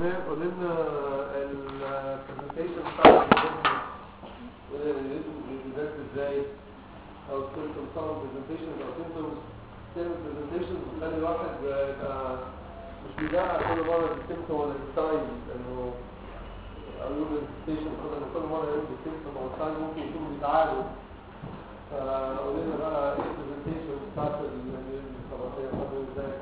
تمام قلنا البرزنتيشن بتاع الريزلت ازاي او السيمتوم طبعا برزنتيشن او سيمتومز تعمل برزنتيشن بتخلي الواحد يبقى مش بيدعى كل مره بالسيمتوم ولا بالساين انه او يقول برزنتيشن كل مره يقول بالسيمتوم او الساين ممكن يكونوا بيتعادوا فقلنا بقى ايه البرزنتيشن بتاعت الطبقيه برضه ازاي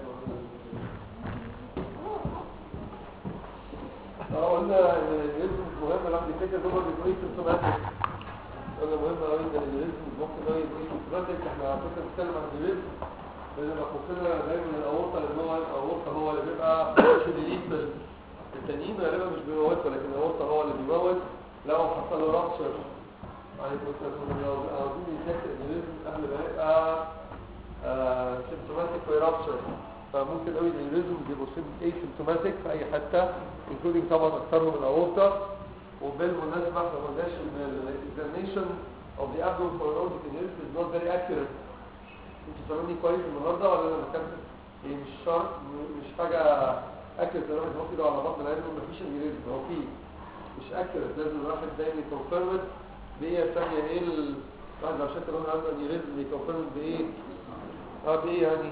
قلنا ان الريزم مهم الواحد يفتكر دول بيكون سيمتوماتيك قلنا مهم قوي ان الريزم ممكن هو يكون سيمتوماتيك احنا على فكره بنتكلم عن الريزم لان مخصوصنا دايما الاورطه لان هو الاورطه هو اللي بيبقى شديد التانيين غالبا مش بيموتوا لكن الاورطه هو اللي بيموت لو حصل له رابشر عليكم السلام لو عاوزين يتاكد ان الريزم قبل ما يبقى سيمتوماتيك ويرابشر فممكن قوي الريزم بيبقوا اي سيمتوماتيك في اي حته including طبعا اكثرهم الاورطه وبالمناسبه احنا ما قلناش ان الاكزامينشن of the abdomen for aortic aneurysm is not very accurate انتوا فاهميني كويس النهارده ولا انا بكمل ايه مش شرط مش حاجه اكيوريت الواحد يحط ايده على بطن العين ما فيش انيوريزم هو فيه مش اكيوريت لازم الواحد دايما يكونفيرم بايه الثانيه ايه الواحد لو شك ان هو عنده انيوريزم يكونفيرم بايه اه بايه يعني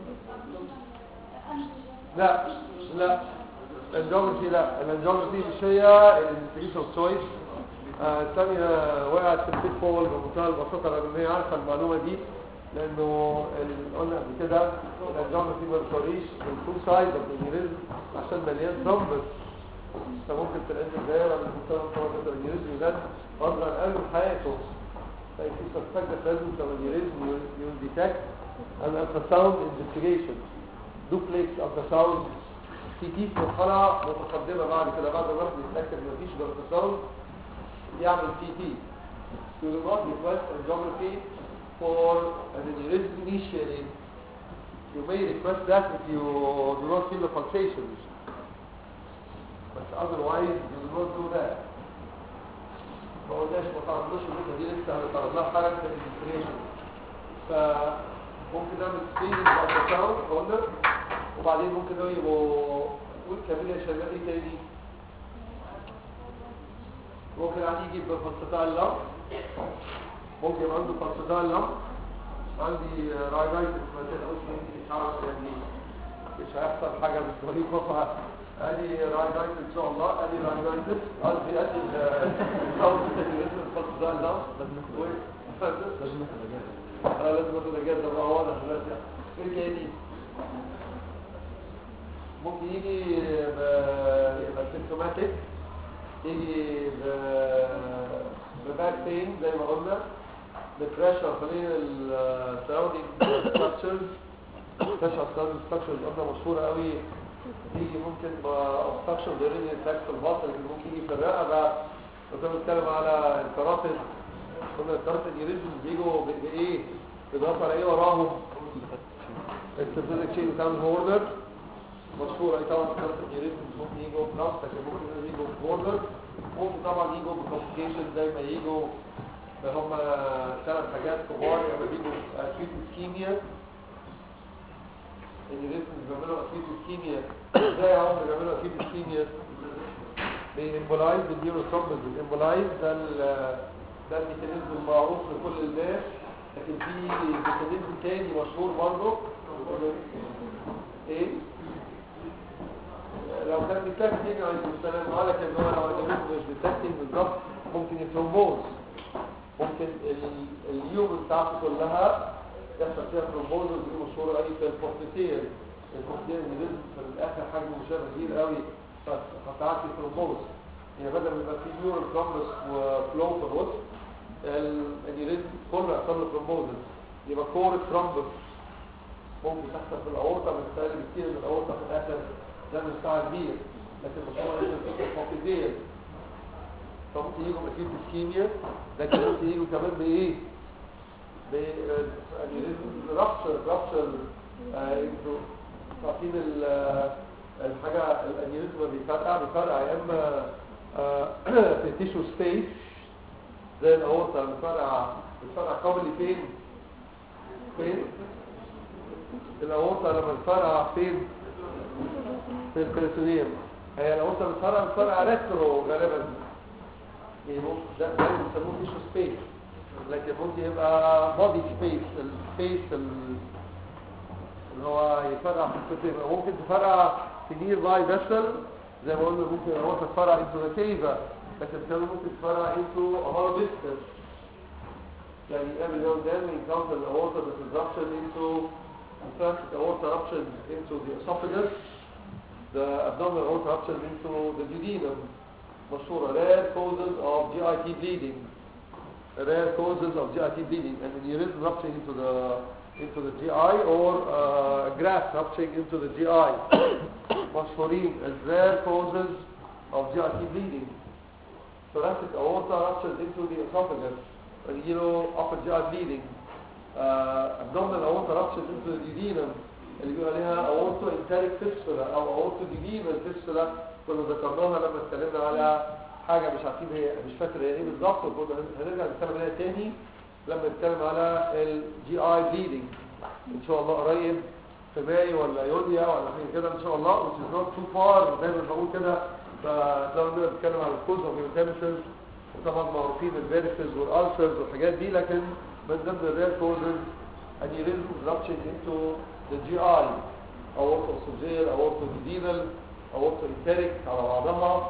لا لا الانجوجرافي لا الانجوجرافي مش هي الانفستيجيشن اوف تشويس الثانيه وقعت في البيت فول بمنتهى البساطه لان هي عارفه المعلومه دي لانه قلنا قبل كده الانجوجرافي ما بتوريش التو سايد اوف الانيوريزم عشان مليان ترومبس فممكن تلاقي الدايره من منتهى البساطه الانيوريزم ده اصغر اقل من حياته فإن في suspected presence of aneurysm you will detect an ultrasound investigation duplex ultrasound سي تي في مرحلة متقدمة بعد كده بعد ما الواحد يتأكد ان مفيش ultrasound يعمل سي تي You will not request angiography for an aneurysm initially. You may request that if you do not feel the pulsations. But otherwise you will not do that. ما قلناش ما تعرضوش النقطة دي لسه هنتعرض لها حاجة في الانستريشن فممكن نعمل سكريننج بالتراوند قلنا وبعدين ممكن هو يبقوا قول كمان يا شباب ايه تاني ممكن عندي يجي بفلسطاء اللم ممكن يبقى عنده فلسطاء اللم عندي رايدايتس مثلا او مش عارف يعني مش هيحصل حاجة بالطريقة ادي رايدايتس ان شاء الله ادي رايدايتس قصدي ادي الصوت التجريسي الفلسطاء اللم لازم ناخد اجازة اه لازم ناخد اجازة بقى واضح دلوقتي ايه تاني ممكن يجي يبقى سيمتوماتيك يجي بباك بين زي ما قلنا ببريشر خلين السراوندينج ستراكشرز بريشر سراوندينج ستراكشرز قلنا مشهورة قوي يجي ممكن اوبستراكشن دورين الفاكس في البطن لكن ممكن يجي في الرقبة وكنا بنتكلم على الكراتين قلنا الكراتين يريزم بيجوا بايه؟ بيضغطوا على ايه وراهم؟ السيرفيزيك تشين بتاعهم هوردر مشهورة اي طبعا كارت الجيريزم ممكن يجوا بلاس لكن ممكن يجوا بوردر ممكن طبعا يجوا بكومبليكيشن زي ما يجوا هم ثلاث حاجات كبار لما بيجوا اكيوت اسكيميا الجيريزم بيعملوا اكيوت اسكيميا ازاي هم بيعملوا اكيوت اسكيميا بيمبولايز النيوروترومبس الامبولايز ده ده الميكانيزم المعروف لكل الناس لكن في ميكانيزم تاني مشهور برضه ايه لو كان بيتاكتنج عليه السلام قال لك ان هو لو الجنود مش بيتاكتنج بالظبط ممكن يترومبوز ممكن اليوم بتاعته كلها يحصل فيها ترومبوز ودي مشهوره قوي في البورتيتير البورتيتير اللي في الاخر حجمه مش كبير قوي فتعدي ترومبوز يعني بدل ما يبقى في نيورال ترومبس وفلو في الوسط الانيريزم كله يحصل له ترومبوز يبقى كور ترومبس ممكن تحصل في الاورطه بتستهلك كتير من الاورطه في الاخر ده مش بتاع كبير لكن مشروع لسه فوقيديا فممكن يجوا اكيد اسكيميا لكن ممكن يجوا كمان بايه ب رابشر رابشر انتوا عارفين الحاجه الانيوريزم بيفرقع بيفرقع يا اما في تيشو سبيس زي الاورطه بيفرقع بيفرقع كومنلي فين فين الاورطه لما بتفرقع فين في البريتونيوم هي لو انت بتفرع بتفرع ريترو غالبا يعني ممكن ده ده اللي بيسموه تيشو سبيس لكن ممكن يبقى بودي سبيس السبيس اللي هو يفرع في الكتب ممكن تفرع في نير باي فيسل زي ما قلنا ممكن هو تتفرع انتو ذا كيفا لكن كمان ممكن تتفرع انتو هولو ديستنس يعني every now and then we encounter the aorta that is ruptured into in fact the aorta ruptured into the esophagus the abdominal aorta ruptured into the duodenum مشهورة rare causes of GIT bleeding rare causes of GIT bleeding and aneurysm rupturing into the into the GI or uh, graft rupturing into the GI مشهورين as rare causes of GIT bleeding thoracic aorta ruptured into the esophagus and you know upper GI bleeding uh, abdominal aorta ruptured into the duodenum اللي بيقول عليها aorto enteric fistula او aorto duodenal fistula كنا ذكرناها لما اتكلمنا على حاجة مش عارفين هي مش فاكر هي ايه بالظبط وكنا هنرجع نتكلم عليها تاني لما نتكلم على الجي اي بليدنج ان شاء الله قريب في ماي ولا يوليو ولا حاجه كده ان شاء الله which is not too far دايما بقول كده فلو نقدر نتكلم على الكوز اوف انتمسز وطبعا معروفين الفيرسز والالسرز والحاجات دي لكن من ضمن الرير كوزز aneurysm rupturing into the GI aorta esophageal aorta duodenal aorta enteric على بعضها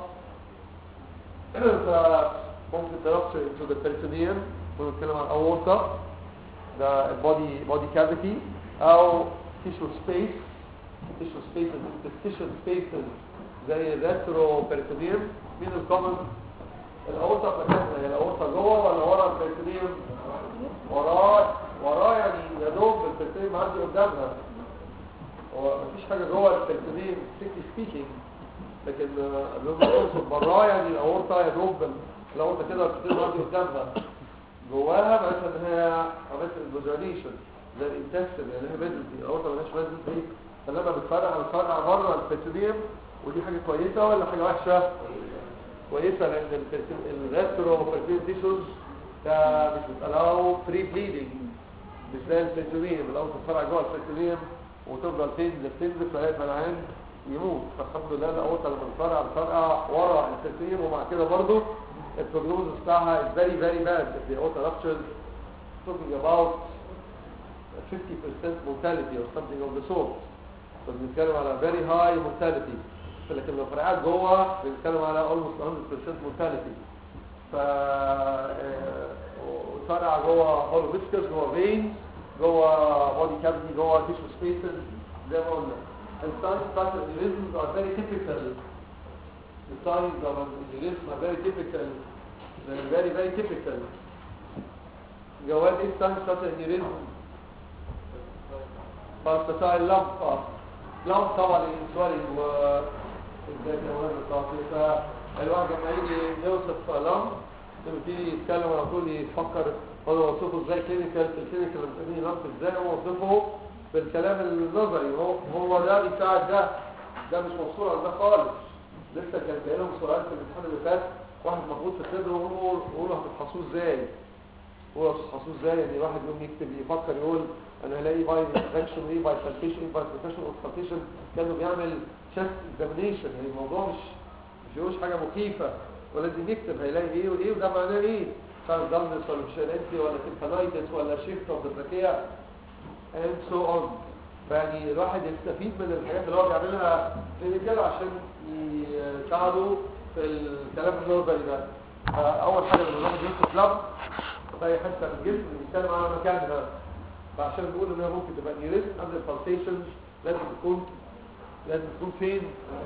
فممكن ترابشر into the peritoneum ونتكلم عن aorta ده البودي بودي كافيتي او tissue space tissue spaces interstitial spaces زي الريترو peritoneum مين الكومن الاورطه في مكانها هي الاورطه جوه ولا ورا البريتونيوم وراه وراه يعني يا دوب البريتونيوم معدي قدامها هو مفيش حاجه جوه البريتونيوم ستيكلي سبيكينج لكن لما تقصد براه يعني الاورطه يا دوب الاورطه كده البريتونيوم معدي قدامها جواها معناتها ان هي عملت الفيجواليشن زي الانتستين يعني هي فيزلتي الاورطه مالهاش فيزلتي فلما بتفرقع بتفرقع بره البريتونيوم ودي حاجه كويسه ولا حاجه وحشه كويسة لأن الريترو بيرتين تيشوز ده مش بتقلاو فري بليدنج مش زي البريتونيوم لو تتفرع جوه البريتونيوم وتفضل تنزف تنزف لغاية ما العين يموت فالحمد لله الأوطة لما تفرع بتفرع ورا البريتونيوم ومع كده برضه البروجنوز بتاعها is very very bad if the aorta ruptures talking about 50% mortality or something of the sort فبنتكلم على very high mortality لكن لو فرقعت جوه بنتكلم على almost 100% mortality ف فرقع جوه هولو فيسكس جوه فين جوه بودي كافيتي جوه تيشو سبيسز زي ما قلنا الساينز بتاعت الانيوريزمز are very typical the signs of an aneurysm are very typical they're very very typical جواد ايه الساينز بتاعت الانيوريزم فاستطاع اللمب لمب طبعا الانسوالين و ازاي كمان التعطيل فالواحد لما يجي يوصف لم يبتدي يتكلم على طول يفكر هو يوصفه ازاي كلينيكال في الكلينيكال لما تسميه لمب ازاي هو يوصفه بالكلام النظري هو هو ده بيساعد ده ده مش مفصول عن ده خالص لسه كان جاي لهم سؤال في الامتحان اللي فات واحد مخبوط في صدره ويقول يقول هتفحصوه ازاي هو هتفحصوه ازاي يعني واحد يقوم يكتب يفكر يقول انا هلاقي باي انفكشن ايه باي سلفيشن ايه باي سلفيشن اوسكالتيشن كانه بيعمل تشست اكزامينيشن يعني الموضوع مش مش يقولش حاجه مخيفه ولازم يكتب هيلاقي ايه وايه وده معناه ايه كان دمنس ولا مشانتي ولا تيمبانايتس ولا شيفت اوف ذا تراكيا اند سو اون فيعني الواحد يستفيد من الحاجات اللي هو بيعملها كلينيكال عشان يساعده في الكلام النظري ده فاول حاجه لما الواحد يمسك لب فهي حته من الجسم بيتكلم على مكانها فعشان نقول انها ممكن تبقى نيرست قبل البالسيشنز لازم تكون لازم تكون فين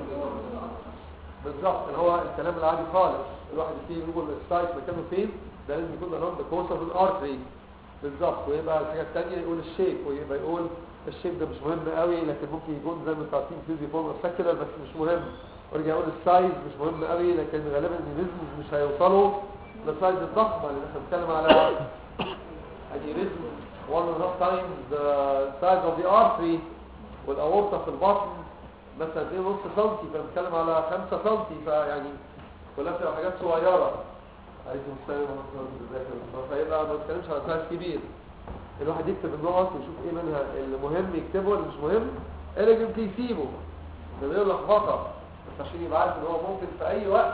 بالظبط اللي هو الكلام العادي خالص الواحد يبتدي يقول السايت مكانه فين ده لازم يكون along the course of an artery بالظبط ويبقى الحاجه الثانيه يقول الشيب ويبقى يقول الشيب ده مش مهم قوي لكن ممكن يكون زي ما انتوا عارفين فيزي فورم سكرال بس مش مهم ويرجع يقول السايز مش مهم قوي لكن غالبا النيريزم مش هيوصلوا للسايز الضخمه اللي احنا بنتكلم على النيريزم one and a half times the size of the artery والاورطه في البطن مثلا 2 نص سنتي فبنتكلم على 5 سنتي فيعني كلها بتبقى حاجات صغيره عايزهم السلام فيبقى ما بنتكلمش على سايز كبير الواحد يكتب النقط ويشوف ايه منها اللي مهم يكتبه واللي مش مهم اليجنت يسيبه من غير لخبطه بس عشان يبقى عارف ان هو ممكن في اي وقت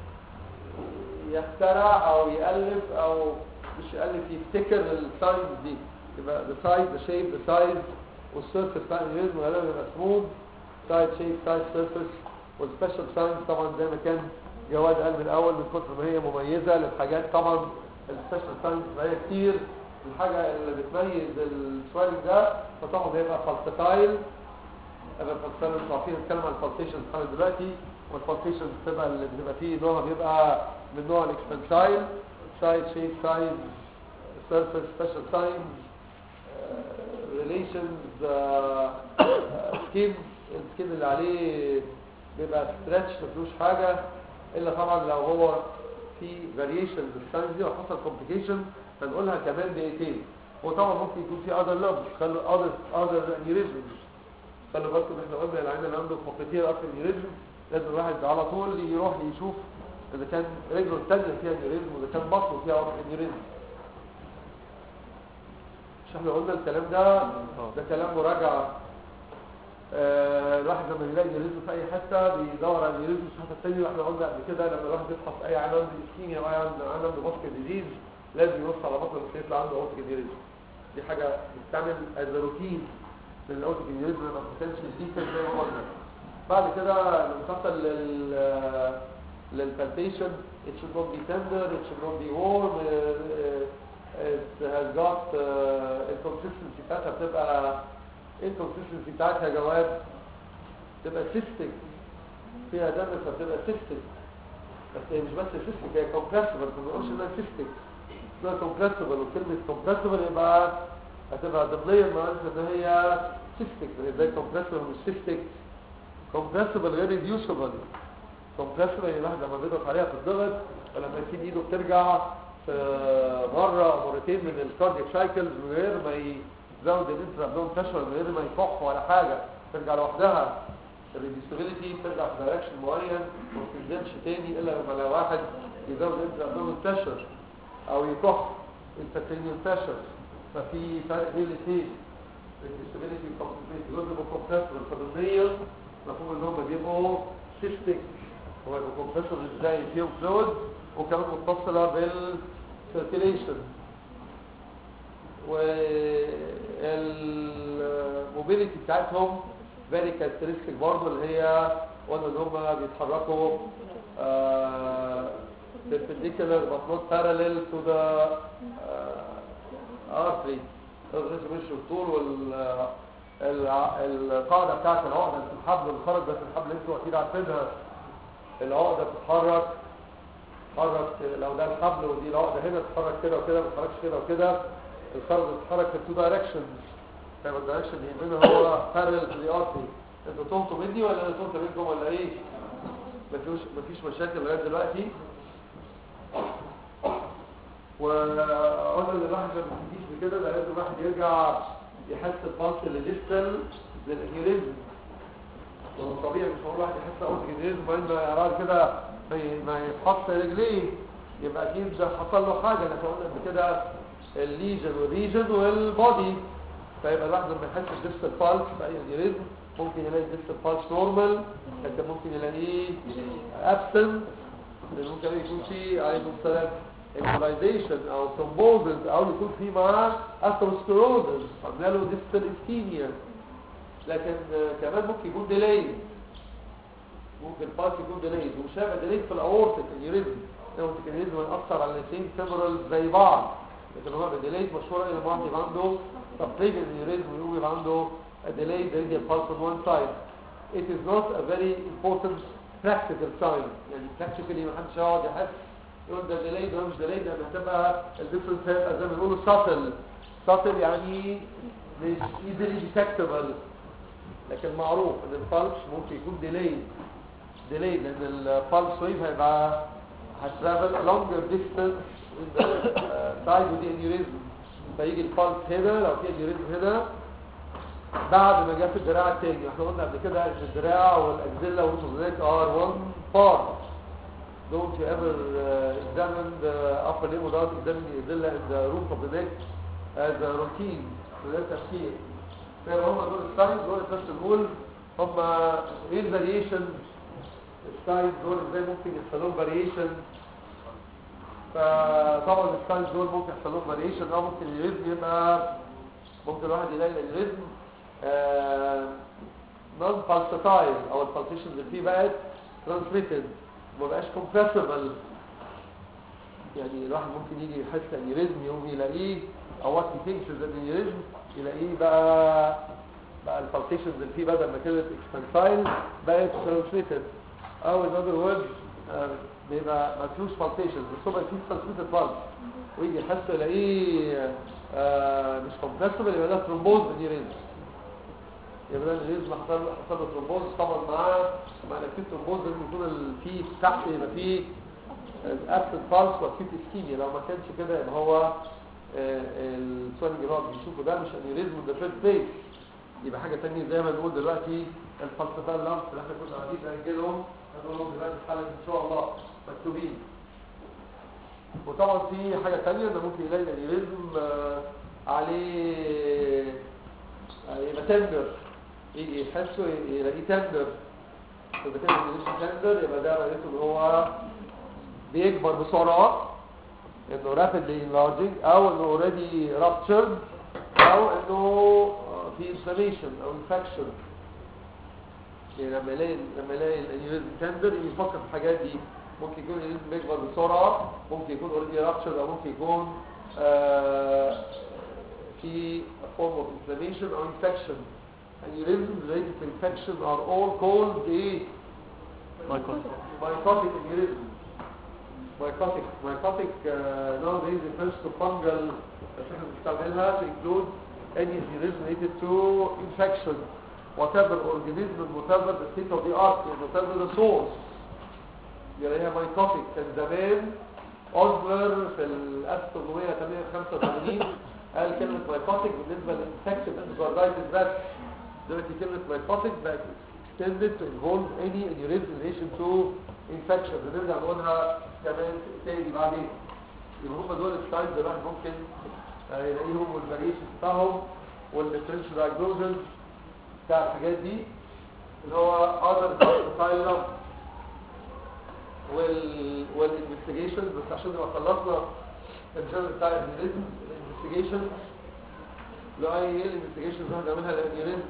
يخترع او يالف او مش يالف يفتكر الساينز دي يبقى the size the shape the size والسيرفس بتاع الانيوريزم غالبا بيبقى سموث سايد شيب سايد سيرفس والسبيشال ساينز طبعا زي ما كان جواد قال من الاول من كتر ما هي مميزه للحاجات طبعا السبيشال ساينز هي كتير الحاجه اللي بتميز السوالف ده فطبعا هيبقى فالسفايل يبقى فالسفايل انتوا عارفين نتكلم عن الفالسيشن لحد دلوقتي والفالسيشن بتبقى اللي بتبقى فيه نوع بيبقى من نوع الاكسبنسايل سايد شيب سايز سيرفس سبيشال ساينز ريليشنز سكين السكين اللي عليه بيبقى ستريتش ما فيهوش حاجه الا طبعا لو هو في فاريشن بالساينز دي وحصل كومبليكيشن هنقولها كمان دقيقتين وطبعا ممكن يكون في اذر لوبس خلوا اذر اذر انيوريزمز خلوا بالكم احنا قلنا العين اللي عنده فقرتين اكتر انيوريزم لازم الواحد على طول يروح يشوف اذا كان رجله الثانيه فيها انيوريزم واذا كان بطنه فيها انيوريزم مش احنا قلنا الكلام ده ده كلام مراجعه آه الواحد لما يلاقي انيوريزم في اي حته بيدور على انيوريزم في الحته الثانيه واحنا قلنا قبل كده لما الواحد يفحص اي عيان عنده اسكيميا او اي عيان عنده باسكت ديزيز لازم يبص على بطنه مش يطلع عنده اوتيك انيوريزم دي حاجه بتتعمل از روتين من الاوتيك انيوريزم ما بتنسش دي كده زي ما قلنا بعد كده لما تصل لل للبالبيشن it should not be tender it should not be warm uh, uh, it has got uh, inconsistency بتاعتها بتبقى inconsistency بتاعتها جواب تبقى cystic فيها دم فبتبقى cystic بس هي مش بس cystic هي compressible ما بنقولش انها cystic اسمها compressible وكلمة compressible يبقى هتبقى ضمنيا معناتها ان هي cystic زي compressible مش cystic compressible غير reducible compressible يعني الواحد لما بيضغط عليها في الضغط ولما يسيب ايده بترجع في مرة او مرتين من الكاردياك سايكلز من غير ما يزود الانترا ابدومن بريشر من غير ما يكح ولا حاجة ترجع لوحدها الريديوسيبيليتي بترجع في دايركشن معين وما تنزلش تاني الا لما لو واحد يزود الانترا ابدومن بريشر او يكح انتركرينيال بريشر ففي فرق بين الاثنين الريديوسيبيليتي والكومبليت جزء من الكومبريسور الفضلية مفهوم ان هم بيبقوا سيستيك هو الكمبريسور ازاي فيهم فلويد وكمان متصلة بالسيركيليشن والموبيليتي بتاعتهم فيري كاركترستيك برضه اللي هي قلنا ان هم بيتحركوا perpendicular but not parallel to the uh, artery مش الطول وال القاعدة بتاعت العقدة في الحبل الخرج بس الحبل انتوا اكيد عارفينها العقدة بتتحرك تتحرك لو ده الحبل ودي العقدة هنا تتحرك كده وكده ما تتحركش كده وكده الخرج بتتحرك في تو دايركشنز فيبقى الدايركشن اللي هنا هو parallel to the artery انتوا تهتوا مني ولا انا تهت منكم ولا ايه؟ مفيش مفيش مشاكل لغايه دلوقتي وقلنا ان الواحد لما تجيش بكده ده لازم الواحد يرجع يحس البلس اللي ديستال للانيوريزم طبيعي مش هقول واحد يحس اوتيك انيوريزم وبعدين ما يرى كده ما يتحط رجليه يبقى اكيد ده حصل له حاجه احنا قلنا قبل كده الليجن والريجن والبودي فيبقى الواحد لما يحس الديستال بالس في اي انيوريزم ممكن يلاقي الديستال بالس نورمال لكن ممكن يلاقيه ابسنت ممكن يكون في عليه السلام embolization او thrombosis او يكون في معاه atherosclerosis عملنا له distal ischemia لكن كمان ممكن يكون ديلي ممكن الباس يكون ديلي وشابه ديلي في الاورتيك انيوريزم الاورتيك انيوريزم يأثر على الاثنين فيمورال زي بعض لكن هو ديلي مشهوره ان الواحد يبقى عنده subclavian انيوريزم ويقوم يبقى عنده a delayed radial pulse on one side it is not a very important practical sign يعني practically ما حدش يقعد يحس يقول ده ديلي ده مش ديلي ده هتبقى الديفرنس هيبقى زي ما بيقولوا ساتل ساتل يعني مش ايزلي ديتكتبل لكن معروف ان البلس ممكن يكون ديلي ديلي لان البلس ويف هيبقى هترافل longer distance in the uh, side of the aneurysm فيجي البلس هنا لو في aneurysm هنا بعد ما جاء في الدراع التاني احنا قلنا قبل كده ان الدراع والاكزيلا والتوزيك are one part don't you ever uh, examine the upper limb without examining the axilla in the roof of the neck as a routine وده تفكير فهم دول الساينز دول بس نقول هم ايه الفاريشن الساينز دول ازاي ممكن يحصل لهم فاريشن فطبعا الساينز دول ممكن يحصل لهم فاريشن او ممكن الريزم يبقى ممكن الواحد يلاقي الريزم نون بالساتايل او البالسيشنز اللي فيه بقت ترانسميتد ما بقاش كومبريسبل يعني الواحد ممكن يجي يحس انيوريزم يوم يلاقيه او وقت ثينكس از انيوريزم يلاقيه بقى بقى البالسيشنز اللي فيه بدل ما كانت اكسبانسايل بقت ترانسميتد او in other words آه، بيبقى ما فيهوش بالسيشنز بس هو فيه ترانسميتد بالس ويجي يحس يلاقيه آه، مش كومبريسبل يبقى ده ترومبوز انيوريزم يبقى ده الانيوريزم حصل حصل له ترومبوز طبعا معاه مع الاكيد ترومبوز لازم يكون ال- فيه تحت يبقى فيه الابسنت بالس واكيد اسكيميا لو ما كانش كده يبقى هو السؤال اللي هو بيشوفه ده مش انيوريزم ده فيرست بيس يبقى حاجه ثانيه زي ما نقول دلوقتي الفلسفه اللامس اللي احنا كنا قاعدين نسجلهم هنقول لهم دلوقتي حالا ان شاء الله مكتوبين وطبعا في حاجه ثانيه انه ممكن يلاقي الانيوريزم آه، عليه آه، يبقى تندر يجي يحسه يلاقيه تندر يبقى كده الانيوريزم تندر يبقى ده معناته ان هو بيكبر بسرعه انه rapidly enlarging او انه already ruptured او انه في inflammation او infection يعني لما يلاقي لما يلاقي الانيوريزم تندر يفكر في الحاجات دي ممكن يكون الانيوريزم بيكبر بسرعه ممكن يكون already ruptured او ممكن يكون آه في a form of inflammation or infection aneurysms related to infection are all called ايه mycotic aneurysm mycotic mycotic uh, nowadays refers to fungal that احنا بنستعملها to include any disease related to infection whatever organism whatever the state of the art whatever the source يعني هي mycotic كان زمان أوزلر في ال 1885 قال كلمة mycotic بالنسبة للإنفكتيف endocarditis بس دلوقتي كلمة mycotic بقت extended to involve any aneurysm in relation to infection بنرجع نقولها كمان تاني بعدين يبقى هم دول الساينز اللي الواحد ممكن آه، يلاقيهم والفاريشن بتاعهم والديفرنشال دايجنوزز بتاع الحاجات دي اللي هو other asylum وال والانفستيجيشن بس عشان نبقى خلصنا الجنرال بتاع الانيوريزم الانفستيجيشن لو اي ايه الانفستيجيشن اللي هنعملها للانيوريزم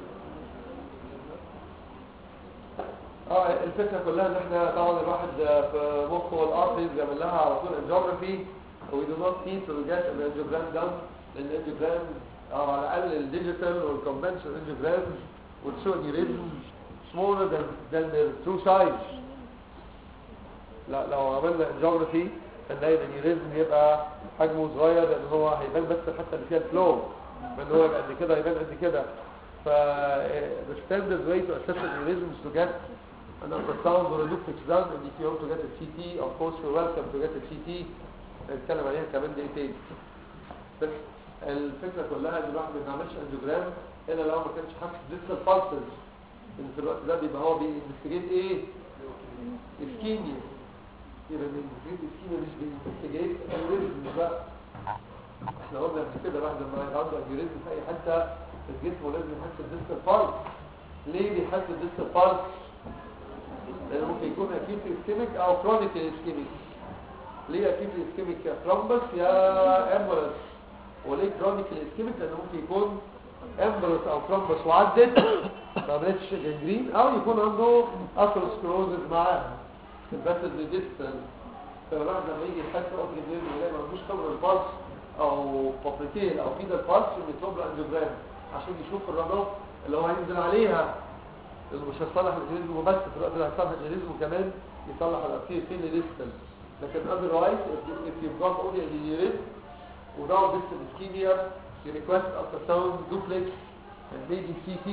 اه الفكره كلها ان احنا طبعا الواحد في مخه الارتريز بيعمل لها على طول انجيوجرافي وي دو نوت نيد تو جيت ان انجيوجرام دان لان الانجيوجرام او على الاقل الديجيتال والكونفنشنال انجيوجرام would show aneurysm smaller than than the true size لا لو عملنا انجيوجرافي هنلاقي الانيوريزم يبقى حجمه صغير لان هو هيبان بس الحته اللي فيها الفلو ان هو يبقى قد كده يبان قد كده ف the standard way to assess aneurysm is to get an ultrasound or a duplex done and if you want to get a CT of course you're welcome to get a CT هنتكلم عليها كمان دقيقتين بس الفكره كلها ان الواحد ما بيعملش انجيوجرام الا لو ما كانش حاسس ديستال فالسز ان في الوقت ده بيبقى هو بينفستيجيت ايه؟ اسكيميا يبقى الانفستيجيت اسكيميا مش بينفستيجيت انيوريزم بقى احنا قلنا قبل كده الواحد لما يبقى عنده انيوريزم في اي حته في الجسم لازم يحس الديستال فالس ليه بيحس الديستال فالس؟ لان ممكن يكون اكيد اسكيميك او كرونيك اسكيميك ليه اكيد اسكيميك يا ترومبس يا امبولس وليه كرونيك الاسكيميك لانه ممكن يكون امبولس او ترومبس وعدت ما عملتش جنجرين او يكون عنده اثروسكلوزز معاها بس الديستال فالواحد لما يجي يحس اوتري جنين ويلاقي ما عندوش خبر البلس او بوبريتيل او فيدر بلس يطلب له انجيوجرام عشان يشوف الرنات اللي هو هينزل عليها اللي مش هيصلح الجينيزم وبس في الوقت اللي هيصلح الجينيزم وكمان يصلح الارتير فين ديستال لكن otherwise if, if you've got only a aneurysm without distal ischemia you request ultrasound duplex and maybe CT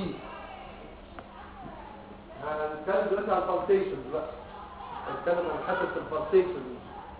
هنتكلم دلوقتي على البالسيشنز بقى هنتكلم عن حته البالسيشنز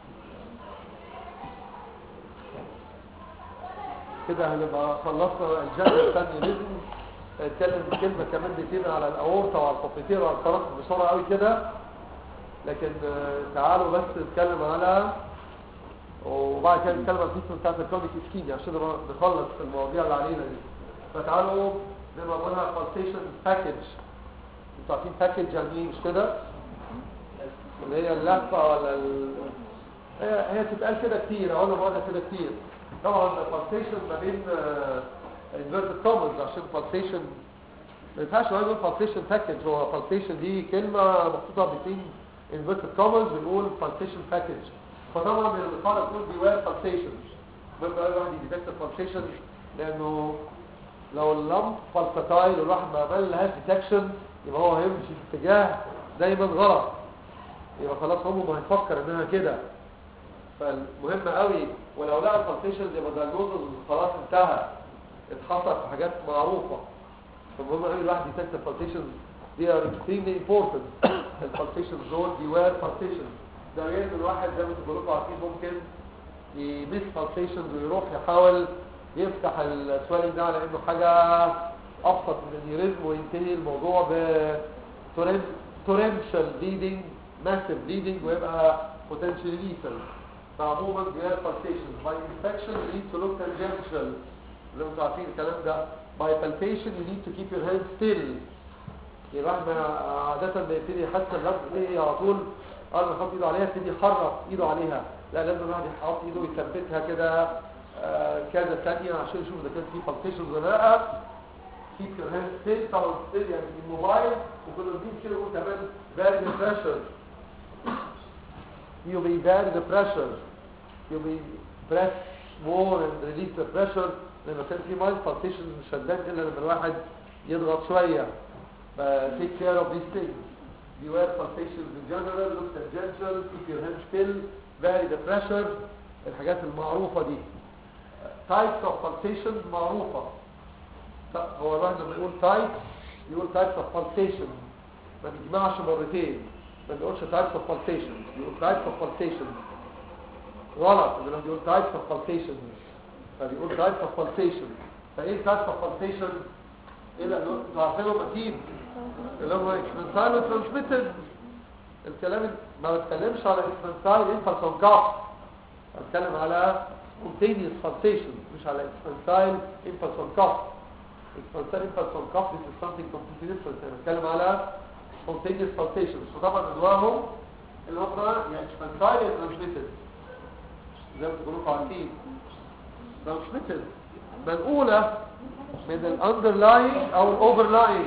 كده هنبقى خلصنا الجنة الثانية لازم نتكلم كلمة كمان دقيقتين على الأورطة وعلى البوبيتير وعلى الطرف بسرعة قوي كده لكن آه، تعالوا بس نتكلم على وبعد كده نتكلم عن القسم بتاعت الكونيك اسكيميا عشان نبقى نخلص المواضيع اللي علينا دي فتعالوا نبقى نقولها بالسيشن باكج انتوا عارفين باكج يعني ايه مش كده؟ اللي هي اللفه ولا ال... هي هي تتقال كده كتير اقول بقولها كده كتير طبعا البالسيشن ما بين انفيرتد كومنز عشان بالسيشن ما ينفعش نقول بالسيشن باكج هو بالسيشن دي كلمه محطوطه بين انفيرتد كومنز بنقول بالسيشن باكج فطبعا القاعده بتقول بيوير بالسيشن مهم قوي الواحد يديتكت البالسيشن لانه لو اللمب فالساتايل والواحد ما عمل لهاش ديتكشن يبقى هو هيمشي في اتجاه دايما غلط يبقى خلاص عمره ما هيفكر انها كده فالمهم قوي ولو لقى البالسيشن يبقى ده الجزء خلاص انتهى اتحصل في حاجات معروفه فالمهم قوي الواحد يديتكت البالسيشن they are extremely important البالسيشن دول beware بالسيشن ده غير ان الواحد زي ما انتوا كلكم عارفين ممكن يمس بالسيشن ويروح يحاول يفتح السوالين ده على انه حاجة ابسط من النيوريزم وينتهي الموضوع ب torrential bleeding massive bleeding ويبقى potentially lethal فعموما غير palpation by infection you need to look tangential زي ما انتوا عارفين الكلام ده by palpation you need to keep your hand still يبقى احنا عادة ما يبتدي يحس اللفظ ايه على طول قال ما يحط ايده عليها يبتدي يحرك ايده عليها لا لازم الواحد يحط ايده ويثبتها كده آه كذا ثانية عشان يشوف اذا كان في palpation ولا لا keep your hand still طبعا still يعني الموبايل وكنا بنجيب كده نقول كمان vary the pressure you may vary the pressure you may press more and release the pressure لما كان في mild palpation مش هتبان الا لما الواحد يضغط شوية take care of these things beware palpations in general look tangential keep your hand still vary the pressure الحاجات المعروفة دي types of palpation معروفة هو الواحد لما يقول types يقول types of palpation ما بيجمعش مرتين ما بيقولش types of palpation بيقول types of palpation غلط لما بيقول types of palpation فبيقول types of palpation فايه types of palpation ايه اللي انتوا عارفينهم اكيد اللي هو اكسبنسايل وترانسميتد الكلام ما بتكلمش على اكسبنسايل انفالس اون كاف بتكلم على spontaneous pulsation مش على اكسبنسايل انفالس اون كاف اكسبنسايل انفالس اون كاف this is something completely different انا بتكلم على spontaneous pulsations وطبعا انواعهم اللي هم يا اكسبنسايل يا ترانسميتد زي ما تقولوا عارفين ترانسميتد منقوله من الاندرلاين او الاوفرلاين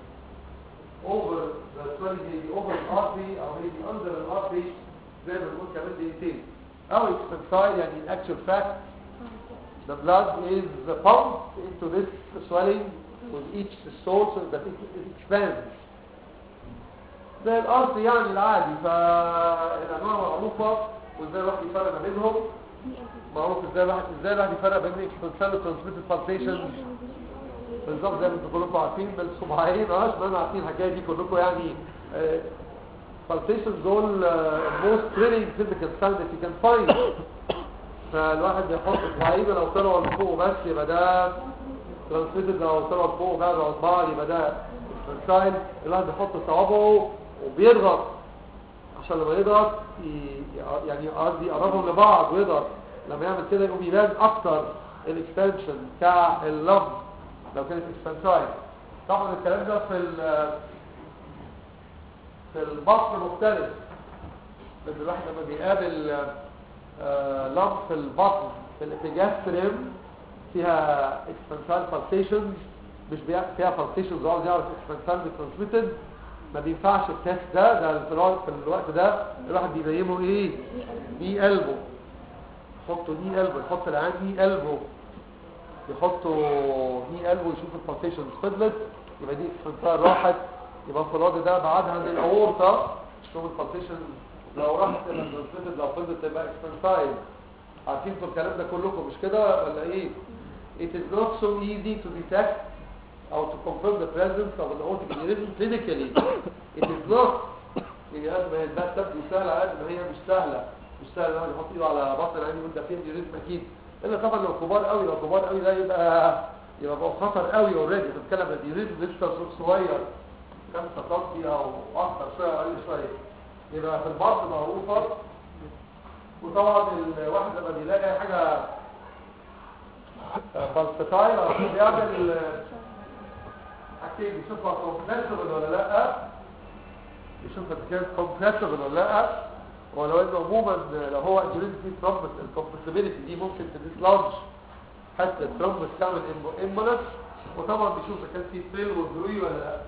over the swelling maybe over the artery or maybe under the artery زي ما بنقول كمان دقيقتين او expansile يعني in actual fact the blood is pumped into this swelling with each source so that it, it expands زي الارض يعني العادي فالانواع معروفه وازاي الواحد يفرق ما بينهم معروف ازاي الواحد ازاي الواحد يفرق بين الاكسبانسال والترانسميتد بالبيشنز بالظبط زي ما انتم كلكم عارفين بالصباعين اه اشمعنى عارفين الحكايه دي كلكم يعني بالبيشنز دول موست ثريلينج فيزيكال ساوند that you can find فالواحد بيحط صباعين لو طلعوا لفوق بس يبقى ده ترانسميتد لو طلعوا لفوق بقى بعض يبقى ده اكسبانسال الواحد بيحط صوابعه وبيضغط عشان لما يضغط يعني قصدي يقربهم لبعض ويضغط لما يعمل كده يقوم يبان اكتر الاكستنشن كاللفظ لو كانت اكستنسايد طبعا الكلام ده في في البطن مختلف لان الواحد لما بيقابل لمب في البطن في الابيجاستريم فيها اكستنسايد بالسيشنز مش فيها بالسيشنز عاوز يعرف اكستنسايد ترانسميتد ما بينفعش التست ده ده في الوقت ده الواحد بينيمه ايه ني قلبه يحطوا ني قلبه يحط العين ني قلبه يحطوا ني قلبه يشوف البالسيشنز فضلت يبقى دي اكسبنسايل راحت يبقى الفراد ده بعدها عن الاورطه شوف البالسيشن لو راحت الانترسبيتد لو فضلت تبقى اكسبنسايل عارفين انتوا الكلام ده كلكم مش كده ولا ايه it is not so easy to detect or to confirm the presence of an aortic aneurysm clinically it is not يعني قد ما هي ده تبدو سهله قد ما هي مش سهله مش سهله الواحد يحط ايده على بطن العين يقول ده فيه انيوريزم اكيد الا طبعا لو كبار قوي لو كبار قوي ده يبقى يبقى بقى خطر قوي اوريدي بتتكلم عن انيوريزم لسه صغير 5 سم او اكتر شويه او اقل شويه يبقى في البطن معروفه وطبعا الواحد لما بيلاقي اي حاجه فالسفايل او بيعمل حاجتين بيشوفها كومبنسبل ولا لا يشوف اذا كان كومبريسبل ولا لا ولو انه عموما لو هو انجلين فيه ترمبس الكومبريسبيليتي دي ممكن تديسلارج حتى الترمبس تعمل امبولس وطبعا بيشوف اذا كان في فيل وبروي ولا لا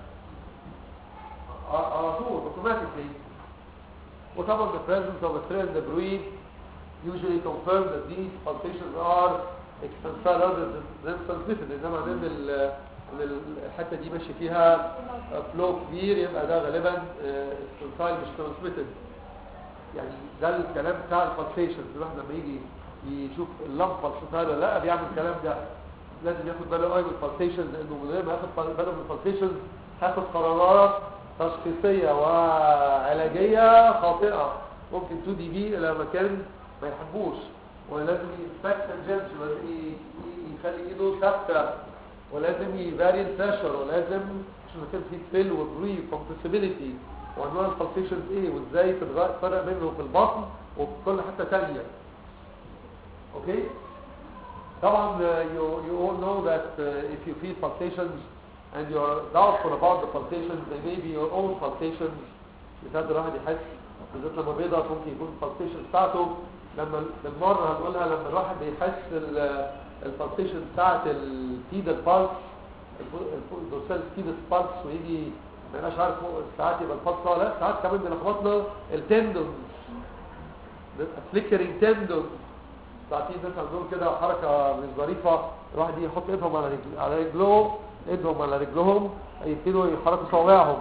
على طول اوتوماتيكلي وطبعا the presence of a thrill in the bruit usually confirm that these palpitations are extensile other than transmitted انما ان ال- ان الحته دي ماشي فيها فلو كبير يبقى ده غالبا extensile مش transmitted يعني ده الكلام بتاع البالسيشنز الواحد لما يجي يشوف اللمبه بالسيشن ولا لا بيعمل الكلام ده لازم ياخد باله قوي من البالسيشنز لانه من غير ما ياخد باله من البالسيشنز هاخد قرارات تشخيصيه وعلاجيه خاطئه ممكن تودي بيه الى مكان ما يحبوش ولازم ينفكت الجنس ولازم ي- ي- يخلي ايده ثابته ولازم يفاري البريشر ولازم عشان كان في فيل وبري كومبريسيبيليتي وانواع البالسيشنز ايه وازاي تتغ- تفرق بينهم في البطن وفي كل حته ثانيه اوكي طبعا uh, you, you all know that uh, if you feel palpitations and you are doubtful about the palpitations they may be your own palpitations بتاعت الواحد يحس بالذات لما بيضغط ممكن يكون البالبيشن بتاعته لما بالمره هنقولها لما الواحد بيحس البالبيشن بتاعت الفيدر بالس الدورسال فيدر بالس ويجي ما يبقاش عارف فوق ساعات يبقى البالس ولا لا ساعات كمان بيلخبطنا التندونز فليكرينج تندونز ساعتين ناس عندهم كده حركه مش ظريفه الواحد يجي يحط ايدهم على رجل على رجلهم ايدهم على رجلهم يبتدوا يحركوا صوابعهم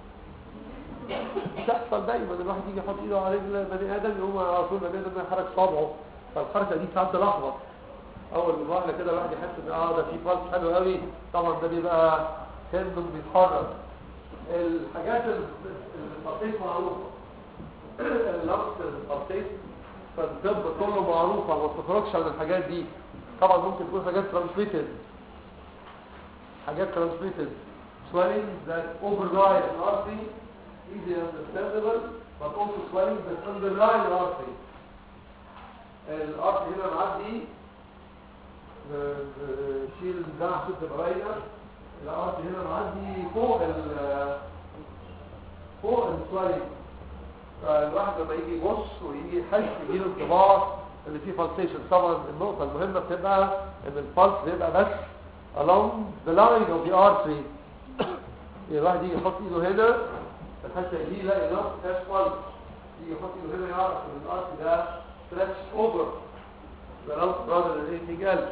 بتحصل دايما الواحد يجي يحط ايده على رجل بني ادم يقوم على طول بني ادم يحرك صابعه فالحركه دي ساعات تلخبط اول ما واحده كده الواحد يحس ان اه ده في بالس حلو قوي طبعا ده بيبقى تندون بيتحرك الحاجات البطيط معروفه اللمس البطيط فالطب كله معروفه ما تخرجش عن الحاجات دي طبعا ممكن تكون حاجات ترانسميتد حاجات ترانسميتد swelling that override an artery easily understandable but also swelling that underline an artery الارتري هنا معدي ب- ب- شيل ده عشان تبقى باينه الارتري هنا معدي فوق ال فوق السوالينج فالواحد لما يجي يبص ويجي يحس يجيله انطباع ان في بالسيشن طبعا النقطه المهمه بتبقى ان البلس بيبقى بس along the line of the artery يعني الواحد يجي يحط ايده هنا الحته دي يلاقي نقطه فيهاش بلس يجي يحط ايده هنا يعرف ان الارتري ده stretched over the route rather than anything else